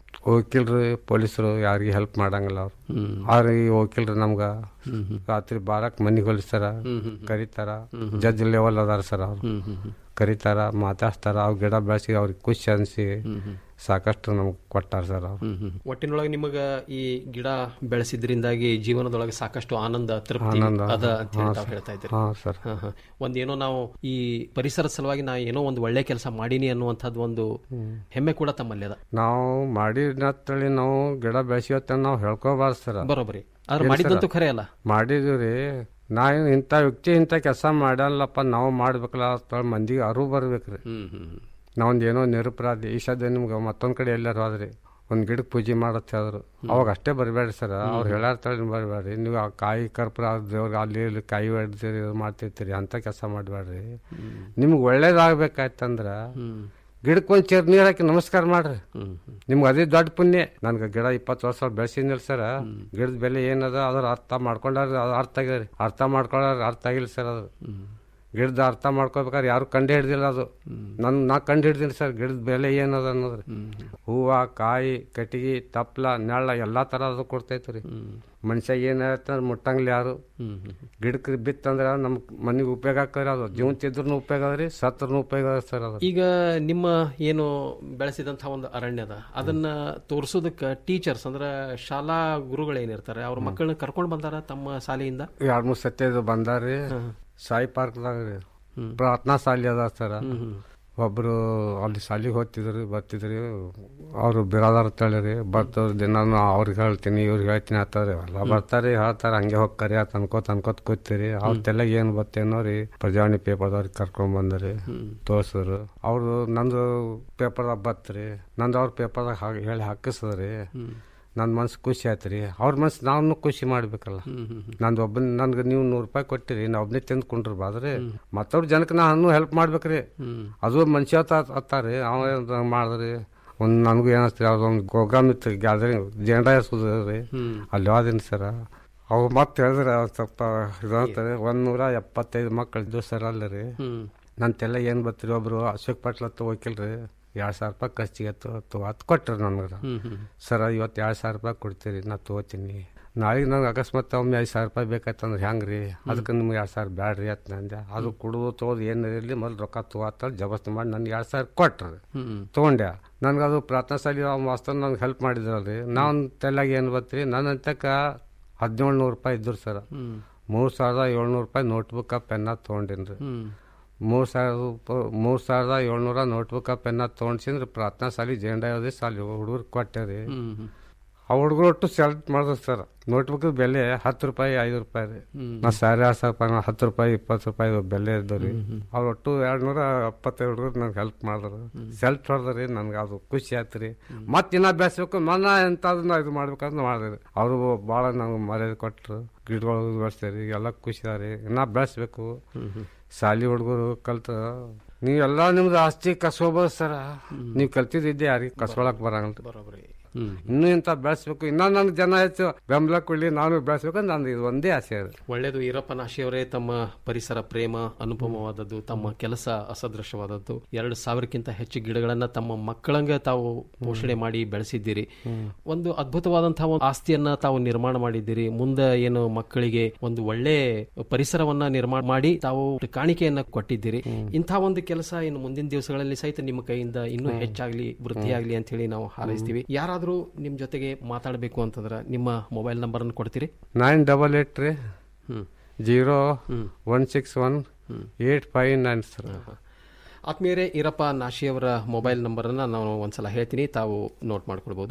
[SPEAKER 16] ವಕೀಲರು ಪೊಲೀಸರು ಯಾರಿಗೆ ಹೆಲ್ಪ್ ಮಾಡಂಗಿಲ್ಲ ಅವ್ರು ಅವ್ರಿಗೆ ಈ ವಕೀಲರು ನಮ್ಗೆ ರಾತ್ರಿ ಬಾರಕ್ ಮನಿಗೆ ಹೊಲಿಸ್ತಾರ ಕರೀತಾರ ಜಡ್ಜ್ ಲೆವೆಲ್ ಅದಾರ ಸರ್ ಅವ್ರು ಕರೀತಾರ ಮಾತಾಡ್ತಾರ ಅವ್ರ ಗಿಡ ಬೆಳೆಸಿ ಅವ್ರಿಗೆ ಖುಷಿ ಅನ್ಸಿ ಸಾಕಷ್ಟು ನಮ್ಗೆ ಕೊಟ್ಟಾರ ಸರ್ ಅವ್ರು
[SPEAKER 15] ಒಟ್ಟಿನೊಳಗೆ ನಿಮಗ ಈ ಗಿಡ ಬೆಳೆಸಿದ್ರಿಂದಾಗಿ ಜೀವನದೊಳಗೆ ಸಾಕಷ್ಟು ಆನಂದ ತೃಪ್ತಿ
[SPEAKER 16] ಆನಂದ.
[SPEAKER 15] ಅದ ಅಂತ ಹೇಳಿ
[SPEAKER 16] ಹಾ,
[SPEAKER 15] ತಾವು
[SPEAKER 16] ಸರ್.
[SPEAKER 15] ಹೇಳ್ತಾ ಇದ್ದೀರಿ
[SPEAKER 16] ಹಾ, ಸರ್.
[SPEAKER 15] ಹಾ, ಹಾ. ಒಂದೇನೋ ನಾವು ಈ ಪರಿಸರ ಸಲುವಾಗಿ ನಾ ಏನೋ ಒಂದು ಒಳ್ಳೆ ಕೆಲಸ ಮಾಡೀನಿ ಅನ್ನುವಂಥದ್ದು ಒಂದು ಹೆಮ್ಮೆ ಕೂಡ ತಮ್ಮಲ್ಲಿ ಅದ
[SPEAKER 16] ನಾವು ಮಾಡಿದ್ನತ್ತಳಿ ನಾವು ಗಿಡ ಬೆಳೆಸಿವತ್ತ ನಾವು ಹೇಳ್ಕೋಬಾರ್ದು ಸರ್
[SPEAKER 15] ಬರೋಬ್ಬರಿ ಆದ್ರೆ ಮಾಡಿದ್ದಂತೂ ಖರೆ ಅಲ್ಲ
[SPEAKER 16] ಮಾಡಿದ್ವಿ ರೀ ನಾ ಏನ್ ಇಂಥ ವ್ಯಕ್ತಿ ಇಂಥ ಕೆಲಸ ಮಾಡಲ್ಲಪ್ಪ ನಾವು ಮಾಡ್ಬೇಕಲ್ಲ ಅಂತ ಮಂದಿಗೆ ಅರಿವು ಬರ್ಬೇಕ್ರಿ ನಾವೊಂದು ಏನೋ ನಿರಪರಾಧಿ ಈ ಸದ್ಯ ನಿಮ್ಗೆ ಮತ್ತೊಂದ್ ಕಡೆ ಎಲ್ಲಾರು ಹೋದ್ರಿ ಒಂದ್ ಗಿಡಕ್ಕೆ ಪೂಜೆ ಮಾಡತ್ತೆ ಹೇಳಿದ್ರು ಅವಾಗ ಅಷ್ಟೇ ಬರಬೇಡ್ರಿ ಸರ್ ಅವ್ರು ಹೇಳಾರ್ತಾಳೆ ಬರಬೇಡ್ರಿ ನೀವು ಆ ಕಾಯಿ ಕರ್ಪೂರ ದೇವ್ರಿಗೆ ಅಲ್ಲಿ ಇಲ್ಲಿ ಕಾಯಿ ಹೊಡ್ದಿರಿ ಇದು ಮಾಡ್ತಿರ್ತೀರಿ ಅಂತ ಕೆಲಸ ಮಾಡಬೇಡ್ರಿ ನಿಮ್ಗೆ ಒಳ್ಳೇದಾಗ್ಬೇಕಾಯ್ತಂದ್ರ ಗಿಡಕ್ಕೆ ಒಂದು ಚೇರ್ ನೀರ್ ಹಾಕಿ ನಮಸ್ಕಾರ ಮಾಡ್ರಿ ನಿಮ್ಗೆ ಅದೇ ದೊಡ್ಡ ಪುಣ್ಯ ನನ್ಗೆ ಗಿಡ ಇಪ್ಪತ್ತು ವರ್ಷ ಬೆಳೆಸಿದ್ನಿಲ್ಲ ಸರ್ ಗಿಡದ ಬೆಲೆ ಏನದ ಅದ್ರ ಅರ್ಥ ಮಾಡ್ಕೊಂಡಾರ ಅದು ಅರ್ಥ ಆಗ್ಯದ್ರಿ ಅರ್ಥ ಮಾಡ್ಕೊಳ್ಳಾರ ಅರ್ಥ ಆಗಿಲ್ಲ ಸರ್ ಅದು ಗಿಡದ ಅರ್ಥ ಮಾಡ್ಕೋಬೇಕಾದ್ರೆ ಯಾರು ಕಂಡು ಹಿಡ್ದಿಲ್ಲ ಅದು ನನ್ ನಾ ಕಂಡು ಹಿಡ್ದೀನಿ ಸರ್ ಗಿಡದ ಬೆಲೆ ಏನದ ಅನ್ನೋದ್ರಿ ಹೂವ ಕಾಯಿ ಕಟ್ಟಿಗೆ ತಪ್ಲ ನೆಳ್ಳ ಎಲ್ಲಾ ತರ ಅದು ಕೊಡ್ತೈತ್ರಿ ರೀ ಮನುಷ್ಯ ಏನಾಯ್ತಂದ್ರೆ ಮುಟ್ಟಂಗಿಲ್ಲ ಯಾರು ಗಿಡಕ್ಕೆ ಬಿತ್ತಂದ್ರೆ ನಮ್ ಮನಿಗೆ ಉಪಯೋಗ ಆಕ್ಕರಿ ಅದು ಜೀವಂತಿದ್ರು ಉಪಯೋಗ ಅದ್ರಿ ಸತ್ರನು ಉಪಯೋಗ ಅದ ಸರ್ ಅದು
[SPEAKER 15] ಈಗ ನಿಮ್ಮ ಏನು ಬೆಳೆಸಿದಂತಹ ಒಂದು ಅರಣ್ಯದ ಅದನ್ನ ತೋರಿಸೋದಕ್ಕೆ ಟೀಚರ್ಸ್ ಅಂದ್ರೆ ಶಾಲಾ ಗುರುಗಳೇನಿರ್ತಾರೆ ಅವ್ರ ಮಕ್ಕಳನ್ನ ಕರ್ಕೊಂಡು ಬಂದಾರ ತಮ್ಮ ಶಾಲೆಯಿಂದ
[SPEAKER 16] ಎರಡ್ ಮೂರ್ ಸತಿ ಇದು ಬಂದಾರ್ರಿ ಸಾಯಿ ಪಾರ್ಕ್ದಾಗ ರೀ ಪ್ರಾರ್ಥನಾ ಶಾಲೆ ಅದ ಸರ ಒಬ್ರು ಅಲ್ಲಿ ಶಾಲಿಗೆ ಹೋಗ್ತಿದ್ರಿ ಬರ್ತಿದ್ರಿ ಅವ್ರು ಬಿರಾದಾರ ತಳಿರಿ ಬರ್ತವ್ರ ದಿನಾನು ಅವ್ರಿಗೆ ಹೇಳ್ತೀನಿ ಇವ್ರಿಗೆ ಹೇಳ್ತೀನಿ ಆಗ್ತಾರೆ ಎಲ್ಲ ಬರ್ತಾರೆ ಹೇಳ್ತಾರೆ ಹಂಗೆ ಹೋಗ್ತಾರೆ ಅಂತ ಅನ್ಕೋತ ಅನ್ಕೋತ ಕೂತೀರಿ ಅವ್ರ ತೆಲೆಗೆ ಏನ್ ಬರ್ತೇನೋ ರೀ ಪ್ರಜಾವಾಣಿ ಪೇಪರ್ದವ್ರಿಗೆ ಕರ್ಕೊಂಡ್ ಬಂದ್ರಿ ತೋರ್ಸಿದ್ರು ಅವ್ರು ನಂದು ಪೇಪರ್ದಾಗ ಬತ್ರಿ ನಂದು ಅವ್ರ ಪೇಪರ್ದಾಗ ಹಾಗೆ ಹೇಳಿ ಹಾಕಿಸಿದ್ರಿ ನನ್ನ ಮನ್ಸು ಖುಷಿ ಆಯ್ತು ರೀ ಅವ್ರ ಮನ್ಸು ನಾವು ಖುಷಿ ಮಾಡ್ಬೇಕಲ್ಲ ನಂದು ಒಬ್ಬನ ನನ್ಗೆ ನೀವು ನೂರು ರೂಪಾಯಿ ಕೊಟ್ಟಿರಿ ನಾ ಒಬ್ಬನೇ ತಿಂದ್ಕೊಂಡ್ರಿ ಬಾದ್ರಿ ಮತ್ತವ್ರ ಜನಕ್ಕೆ ನಾನು ಹೆಲ್ಪ್ ಮಾಡ್ಬೇಕ್ರಿ ಅದು ಮನುಷ್ಯ ಅತ್ತಾರಿ ಅವ ಏನ್ ಮಾಡಿದ್ರಿ ಒಂದು ನನಗೂ ಏನಿಸ್ತೀರಿ ಅದೊಂದು ಪ್ರೋಗ್ರಾಮ್ ಇತ್ತು ಗ್ಯಾದರಿಂಗ್ ಜೆಂಡಾ ರೀ ಅಲ್ಲಿ ಹೋದಿನಿ ಸರ ಅವು ಮತ್ತೆ ಹೇಳಿದ್ರೆ ಅವ್ರು ಸ್ವಲ್ಪ ಇದು ಅಂತಾರೆ ಒಂದ್ ನೂರ ಎಪ್ಪತ್ತೈದು ಮಕ್ಕಳು ಇದ್ದು ಸರ್ ಅಲ್ಲಿ ರೀ ನನ್ನ ತೆಲ್ಲ ಏನ್ ಬರ್ತೀರಿ ಒಬ್ರು ಅಶೋಕ್ ಪಾಟ್ಲ್ ಹತ್ರ ವಕೀಲ್ರಿ ಎರಡು ಸಾವಿರ ರೂಪಾಯಿ ಖರ್ಚಿಗೆ ತೊಗೊತ್ ಕೊಟ್ರು ನನಗೆ
[SPEAKER 15] ಹ್ಮ್, ಹ್ಮ್.
[SPEAKER 16] ಸರ್ ಇವತ್ತು ಎರಡು ಸಾವಿರ ರೂಪಾಯಿ ಕೊಡ್ತೀರಿ ನಾ ತೊಗೋತೀನಿ ನಾಳೆಗೆ ನಂಗೆ ಅಕಸ್ಮಾತ್ ಒಮ್ಮೆ ಐದು ಸಾವಿರ ರೂಪಾಯಿ ಬೇಕಾಯ್ತಂದ್ರೆ ಹೆಂಗೆ ರೀ ಅದಕ್ಕೆ ನಿಮ್ಗೆ ಎರಡು ಸಾವಿರ ಬ್ಯಾಡ್ರಿ ಅಂತ ನಂದೆ ಅದು ಕುಡಿದು ತೊಗೊದು ಏನು ಇರಲಿ ಮೊದಲು ರೊಕ್ಕ ತೊಗೊತ್ತ ಜಬಸ್ತಿ ಮಾಡಿ ನನಗೆ ಎರಡು ಸಾವಿರ ಕೊಟ್ರು
[SPEAKER 15] ಹ್ಮ್.
[SPEAKER 16] ತೊಗೊಂಡೆ ನನಗೆ ಅದು ಪ್ರಾರ್ಥನಾ ಶಾಲೆ ಮಾಸ್ತರ್ ನನಗೆ ಹೆಲ್ಪ್ ಮಾಡಿದ್ರಲ್ರಿ ನಾನು ತಲೆಯಾಗ ಏನು ಬತ್ರಿ ನನ್ನ ಅಂತಕ ಹದಿನೇಳು ನೂರು ರೂಪಾಯಿ ಇದ್ರು ಸರ್
[SPEAKER 15] ಹ್ಮ್.
[SPEAKER 16] ಮೂರು ಸಾವಿರದ ಏಳ್ನೂರು ರೂಪಾಯಿ ನೋಟ್ಬುಕ್ ಪೆನ್ನ ತೊಗೊಂಡಿನಿ ರೀ
[SPEAKER 15] ಹ್ಮ್.
[SPEAKER 16] ಮೂರು ಸಾವಿರ ರೂಪ- ಮೂರು ಸಾವಿರದ ಏಳ್ನೂರ ನೋಟ್ಬುಕ್ ಪೆನ್ನ ತೊಗೊಂಡ್ಸಿಂದ್ರೆ ಪ್ರಾರ್ಥನಾ ಶಾಲೆ ಜೇಂಡ ಯಾವುದೇ ಶಾಲೆ ಹುಡುಗರು ಕೊಟ್ಟೆ ರೀ
[SPEAKER 15] ಹ್ಮ್, ಹ್ಮ್.
[SPEAKER 16] ಆ ಹುಡುಗರು ಒಟ್ಟು ಸೆಲೆಕ್ಟ್ ಮಾಡಿದ್ರು ಸರ್ ನೋಟ್ಬುಕ್ ಬೆಲೆ ಹತ್ತು ರೂಪಾಯಿ ಐದು ರೂಪಾಯಿ ರೀ
[SPEAKER 15] ಹ್ಮ್.
[SPEAKER 16] ನಾ ಸಾರಿ ಎರಡು ಸಾವಿರ ರೂಪಾಯಿ ಹತ್ತು ರೂಪಾಯಿ ಇಪ್ಪತ್ತು ರೂಪಾಯಿ ಬೆಲೆ ಇದ್ದವು ರೀ ಅವ್ರು ಒಟ್ಟು ಎರಡು ನೂರ ಎಪ್ಪತ್ತೈದು ಹುಡುಗರು ನಂಗೆ ಹೆಲ್ಪ್ ಮಾಡಿದ್ರು ಸೆಲ್ಫ್ ಹೊಡೆದ್ರಿ ನನ್ಗೆ ಅದು ಖುಷಿ ಆಯ್ತು ರೀ ಮತ್ತೆ ಇನ್ನ ಬೆಳೆಸ್ಬೇಕು ಮನ ಎಂತಾದ್ರು ಇದು ಮಾಡ್ಬೇಕಂತ ಮಾಡಿದ್ರಿ ಅವರು ಭಾಳ ನಂಗೆ ಮರ್ಯಾದೆ ಕೊಟ್ಟರು ಗಿಡಗಳು ಬೆಳೆಸ್ತೀರಿ ಎಲ್ಲ ಖುಷಿ ರೀ ಇನ್ನ ಬೆಳೆಸ್ಬೇಕು ಶಾಲಿ ಹುಡುಗರು ಕಲ್ತು ನೀವೆಲ್ಲ ನಿಮ್ದು ಆಸ್ತಿ ಕಸ್ಕೋಬೋದು ಸರ ನೀವು ಕಲ್ತಿದ್ದೆ ಯಾರಿಗೆ ಕಸ್ಕೊಳಕ್ ಬರಂಗಿಲ್ಲ
[SPEAKER 15] ಬರೋಬ್ರಿ
[SPEAKER 16] ಇನ್ನೂ ಇಂಥ ಬೆಳೆಸ್ಬೇಕು ಇನ್ನೂ ನನ್ಗೆ ಜನ ಹೆಚ್ಚು ಬೆಂಬಲ ಕೊಡ್ಲಿ ನಾನು ಬೆಳೆಸ್ಬೇಕು ಅಂತ ನಂದು ಇದು ಒಂದೇ ಆಸೆ ಅದು
[SPEAKER 15] ಒಳ್ಳೆಯದು ಈರಪ್ಪ ನಾಶಿಯವರೇ ತಮ್ಮ ಪರಿಸರ ಪ್ರೇಮ ಅನುಪಮವಾದದ್ದು ತಮ್ಮ ಕೆಲಸ ಅಸದೃಶವಾದದ್ದು ಎರಡು ಸಾವಿರಕ್ಕಿಂತ ಹೆಚ್ಚು ಗಿಡಗಳನ್ನ ತಮ್ಮ ಮಕ್ಕಳಂಗೆ ತಾವು ಪೋಷಣೆ ಮಾಡಿ ಬೆಳೆಸಿದ್ದೀರಿ ಒಂದು ಅದ್ಭುತವಾದಂತಹ ಒಂದು ಆಸ್ತಿಯನ್ನ ತಾವು ನಿರ್ಮಾಣ ಮಾಡಿದ್ದೀರಿ ಮುಂದೆ ಏನು ಮಕ್ಕಳಿಗೆ ಒಂದು ಒಳ್ಳೆ ಪರಿಸರವನ್ನ ನಿರ್ಮಾಣ ಮಾಡಿ ತಾವು ಕಾಣಿಕೆಯನ್ನ ಕೊಟ್ಟಿದ್ದೀರಿ ಇಂಥ ಒಂದು ಕೆಲಸ ಇನ್ನು ಮುಂದಿನ ದಿವಸಗಳಲ್ಲಿ ಸಹಿತ ನಿಮ್ಮ ಕೈಯಿಂದ ಇನ್ನೂ ಹೆಚ್ಚಾಗ್ಲಿ ವೃದ್ಧಿಯಾಗ್ಲಿ ಅಂತ ಹೇಳಿ ನಾವು ಹಾರೈಸ್ತೀವಿ ಯಾರಾದ್ರೂ ನಿಮ್ ಜೊತೆಗೆ ಮಾತಾಡಬೇಕು ಅಂತಂದ್ರೆ ನಿಮ್ಮ ಮೊಬೈಲ್ ನಂಬರ್ ಅನ್ನು ಕೊಡ್ತೀರಿ
[SPEAKER 16] ನೈನ್ ಡಬಲ್ ಏಟ್ ರೀ
[SPEAKER 15] hmm.
[SPEAKER 16] Zero one six one eight five nine sir
[SPEAKER 15] ಆತ್ಮೀಯರೇ ಈರಪ್ಪ ನಾಶಿಯವರ ಮೊಬೈಲ್ ನಂಬರನ್ನು ನಾನು ಒಂದ್ಸಲ ಹೇಳ್ತೀನಿ ತಾವು ನೋಟ್ ಮಾಡ್ಕೊಳ್ಬೋದು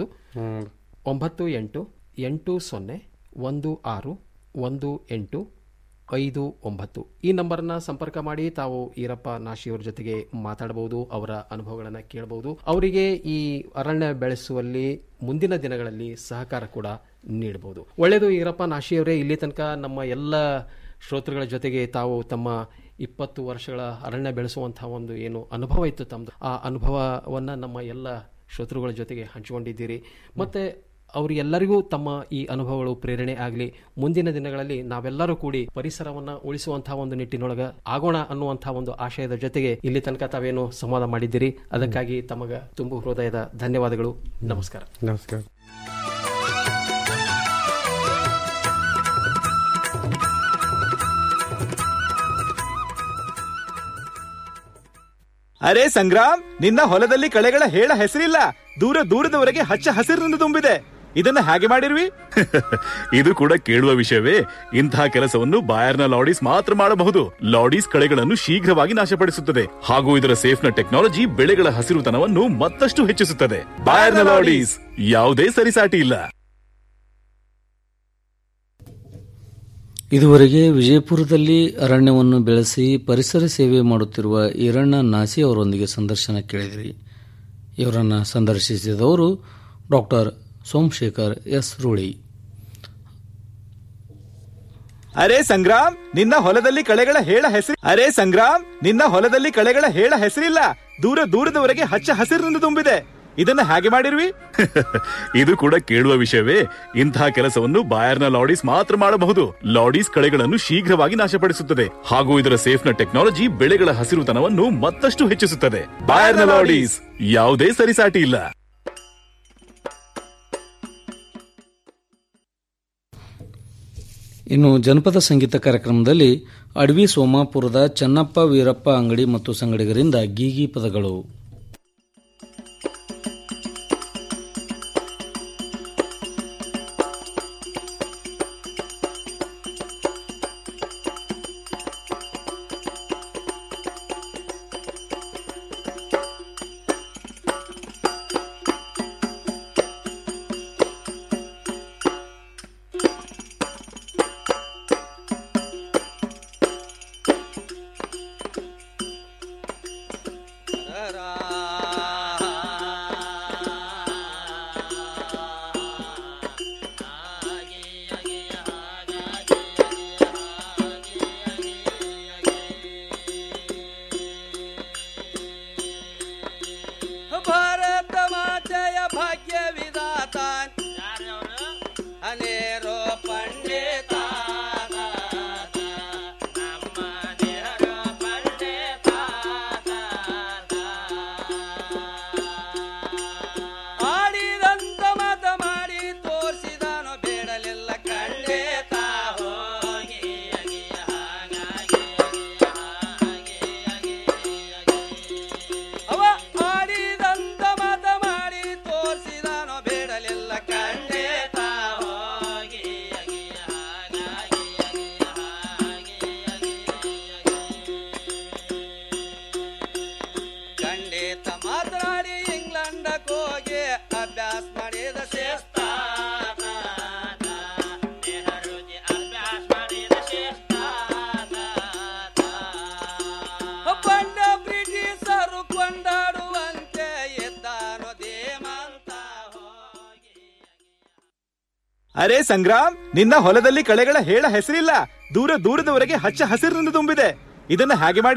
[SPEAKER 15] ಒಂಬತ್ತು ಎಂಟು ಎಂಟು ಸೊನ್ನೆ ಒಂದು ಆರು ಒಂದು ಎಂಟು ಐದು ಒಂಬತ್ತು ಈ ನಂಬರ್ನ ಸಂಪರ್ಕ ಮಾಡಿ ತಾವು ಈರಪ್ಪ ನಾಶಿಯವರ ಜೊತೆಗೆ ಮಾತಾಡಬಹುದು ಅವರ ಅನುಭವಗಳನ್ನು ಕೇಳಬಹುದು ಅವರಿಗೆ ಈ ಅರಣ್ಯ ಬೆಳೆಸುವಲ್ಲಿ ಮುಂದಿನ ದಿನಗಳಲ್ಲಿ ಸಹಕಾರ ಕೂಡ ನೀಡಬಹುದು ಒಳ್ಳೆಯದು ಈರಪ್ಪ ನಾಶಿಯವರೇ ಇಲ್ಲಿ ತನಕ ನಮ್ಮ ಎಲ್ಲ ಶ್ರೋತೃಗಳ ಜೊತೆಗೆ ತಾವು ತಮ್ಮ ಇಪ್ಪತ್ತು ವರ್ಷಗಳ ಅರಣ್ಯ ಬೆಳೆಸುವಂತಹ ಒಂದು ಏನು ಅನುಭವ ಇತ್ತು ತಮ್ಮದು ಆ ಅನುಭವವನ್ನ ನಮ್ಮ ಎಲ್ಲ ಶ್ರೋತೃಗಳ ಜೊತೆಗೆ ಹಂಚಿಕೊಂಡಿದ್ದೀರಿ ಮತ್ತೆ ಅವರಿಗೆಲ್ಲರಿಗೂ ತಮ್ಮ ಈ ಅನುಭವಗಳು ಪ್ರೇರಣೆ ಆಗಲಿ ಮುಂದಿನ ದಿನಗಳಲ್ಲಿ ನಾವೆಲ್ಲರೂ ಕೂಡಿ ಪರಿಸರವನ್ನ ಉಳಿಸುವಂತಹ ಒಂದು ನಿಟ್ಟಿನೊಳಗ ಆಗೋಣ ಅನ್ನುವಂತಹ ಒಂದು ಆಶಯದ ಜೊತೆಗೆ ಇಲ್ಲಿ ತನಕ ತಾವೇನು ಸಂವಾದ ಮಾಡಿದ್ದೀರಿ ಅದಕ್ಕಾಗಿ ತಮಗ ತುಂಬು ಹೃದಯದ ಧನ್ಯವಾದಗಳು ನಮಸ್ಕಾರ
[SPEAKER 16] ನಮಸ್ಕಾರ
[SPEAKER 7] ಅರೆ ಸಂಗ್ರಾಮ್ ನಿನ್ನ ಹೊಲದಲ್ಲಿ ಕಳೆಗಳ ಹೇಳ ಹೆಸರಿಲ್ಲ ದೂರ ದೂರದವರೆಗೆ ಹಚ್ಚ ಹಸಿರಿನಿಂದ ತುಂಬಿದೆ ಇದನ್ನ ಹೇಗೆ ಮಾಡಿರ್ವಿ
[SPEAKER 8] ಇದು ಕೂಡ ಕೇಳುವ ವಿಷಯವೇ ಇಂತಹ ಕೆಲಸವನ್ನು ಬಾಯರ್ನ ಲಾಡೀಸ್ ಮಾತ್ರ ಮಾಡಬಹುದು ಲಾಡೀಸ್ ಕಳೆಗಳನ್ನು ಶೀಘ್ರವಾಗಿ ನಾಶಪಡಿಸುತ್ತದೆ ಹಾಗೂ ಇದರ ಸೇಫ್ನ ಟೆಕ್ನಾಲಜಿ ಬೆಳೆಗಳ ಹಸಿರುತನವನ್ನು ಮತ್ತಷ್ಟು ಹೆಚ್ಚಿಸುತ್ತದೆ ಬಾಯರ್ನ ಲಾಡೀಸ್ ಯಾವುದೇ ಸರಿಸಾಟಿ ಇಲ್ಲ
[SPEAKER 3] ಇದುವರೆಗೆ ವಿಜಯಪುರದಲ್ಲಿ ಅರಣ್ಯವನ್ನು ಬೆಳೆಸಿ ಪರಿಸರ ಸೇವೆ ಮಾಡುತ್ತಿರುವ ಈರಣ್ಣ ನಾಸಿ ಅವರೊಂದಿಗೆ ಸಂದರ್ಶನ ಕೇಳಿದಿರಿ ಇವರನ್ನು ಸಂದರ್ಶಿಸಿದವರು ಡಾಕ್ಟರ್ ಸೋಮಶೇಖರ್ ಎಸ್ ರೂಳಿ
[SPEAKER 7] ಅರೆ ಸಂಗ್ರಾಮ್ ನಿನ್ನ ಹೊಲದಲ್ಲಿ ಕಳೆಗಳ ಹೇಳ ಹೆಸರು ಅರೆ ಸಂಗ್ರಾಮ್ ನಿನ್ನ ಹೊಲದಲ್ಲಿ ಕಳೆಗಳ ಹೇಳ ಹೆಸರಿಲ್ಲ ದೂರ ದೂರದವರೆಗೆ ಹಚ್ಚ ಹಸಿರಿನಿಂದ ತುಂಬಿದೆ ಇದನ್ನ ಹೇಗೆ ಮಾಡಿರ್ವಿ
[SPEAKER 8] ಇದು ಕೂಡ ಕೇಳುವ ವಿಷಯವೇ ಇಂತಹ ಕೆಲಸವನ್ನು ಬಾಯರ್ನ ಲಾಡೀಸ್ ಮಾತ್ರ ಮಾಡಬಹುದು ಲಾಡೀಸ್ ಕಳೆಗಳನ್ನು ಶೀಘ್ರವಾಗಿ ನಾಶಪಡಿಸುತ್ತದೆ ಹಾಗೂ ಇದರ ಸೇಫ್ನ ಟೆಕ್ನಾಲಜಿ ಬೆಳೆಗಳ ಹಸಿರುತನವನ್ನು ಮತ್ತಷ್ಟು ಹೆಚ್ಚಿಸುತ್ತದೆ ಬಾಯರ್ನ ಲಾಡೀಸ್ ಯಾವುದೇ ಸರಿಸಾಟಿ ಇಲ್ಲ
[SPEAKER 3] ಇನ್ನು ಜನಪದ ಸಂಗೀತ ಕಾರ್ಯಕ್ರಮದಲ್ಲಿ ಅಡವಿ ಸೋಮಾಪುರದ ಚನ್ನಪ್ಪ ವೀರಪ್ಪ ಅಂಗಡಿ ಮತ್ತು ಸಂಗಡಿಗರಿಂದ ಗೀಗಿ ಪದಗಳು
[SPEAKER 17] ರಾ
[SPEAKER 7] ಅರೆ ಸಂಗ್ರಾಮ್ ನಿನ್ನ ಹೊಲದಲ್ಲಿ ಕಳೆಗಳ ಹೇಳ ಹೆಸರಿಲ್ಲ ದೂರ ದೂರದವರೆಗೆ ಹಚ್ಚ ಹಸಿರಿನಿಂದ ತುಂಬಿದೆ ಇದನ್ನ ಹೇಗೆ ಮಾಡಿ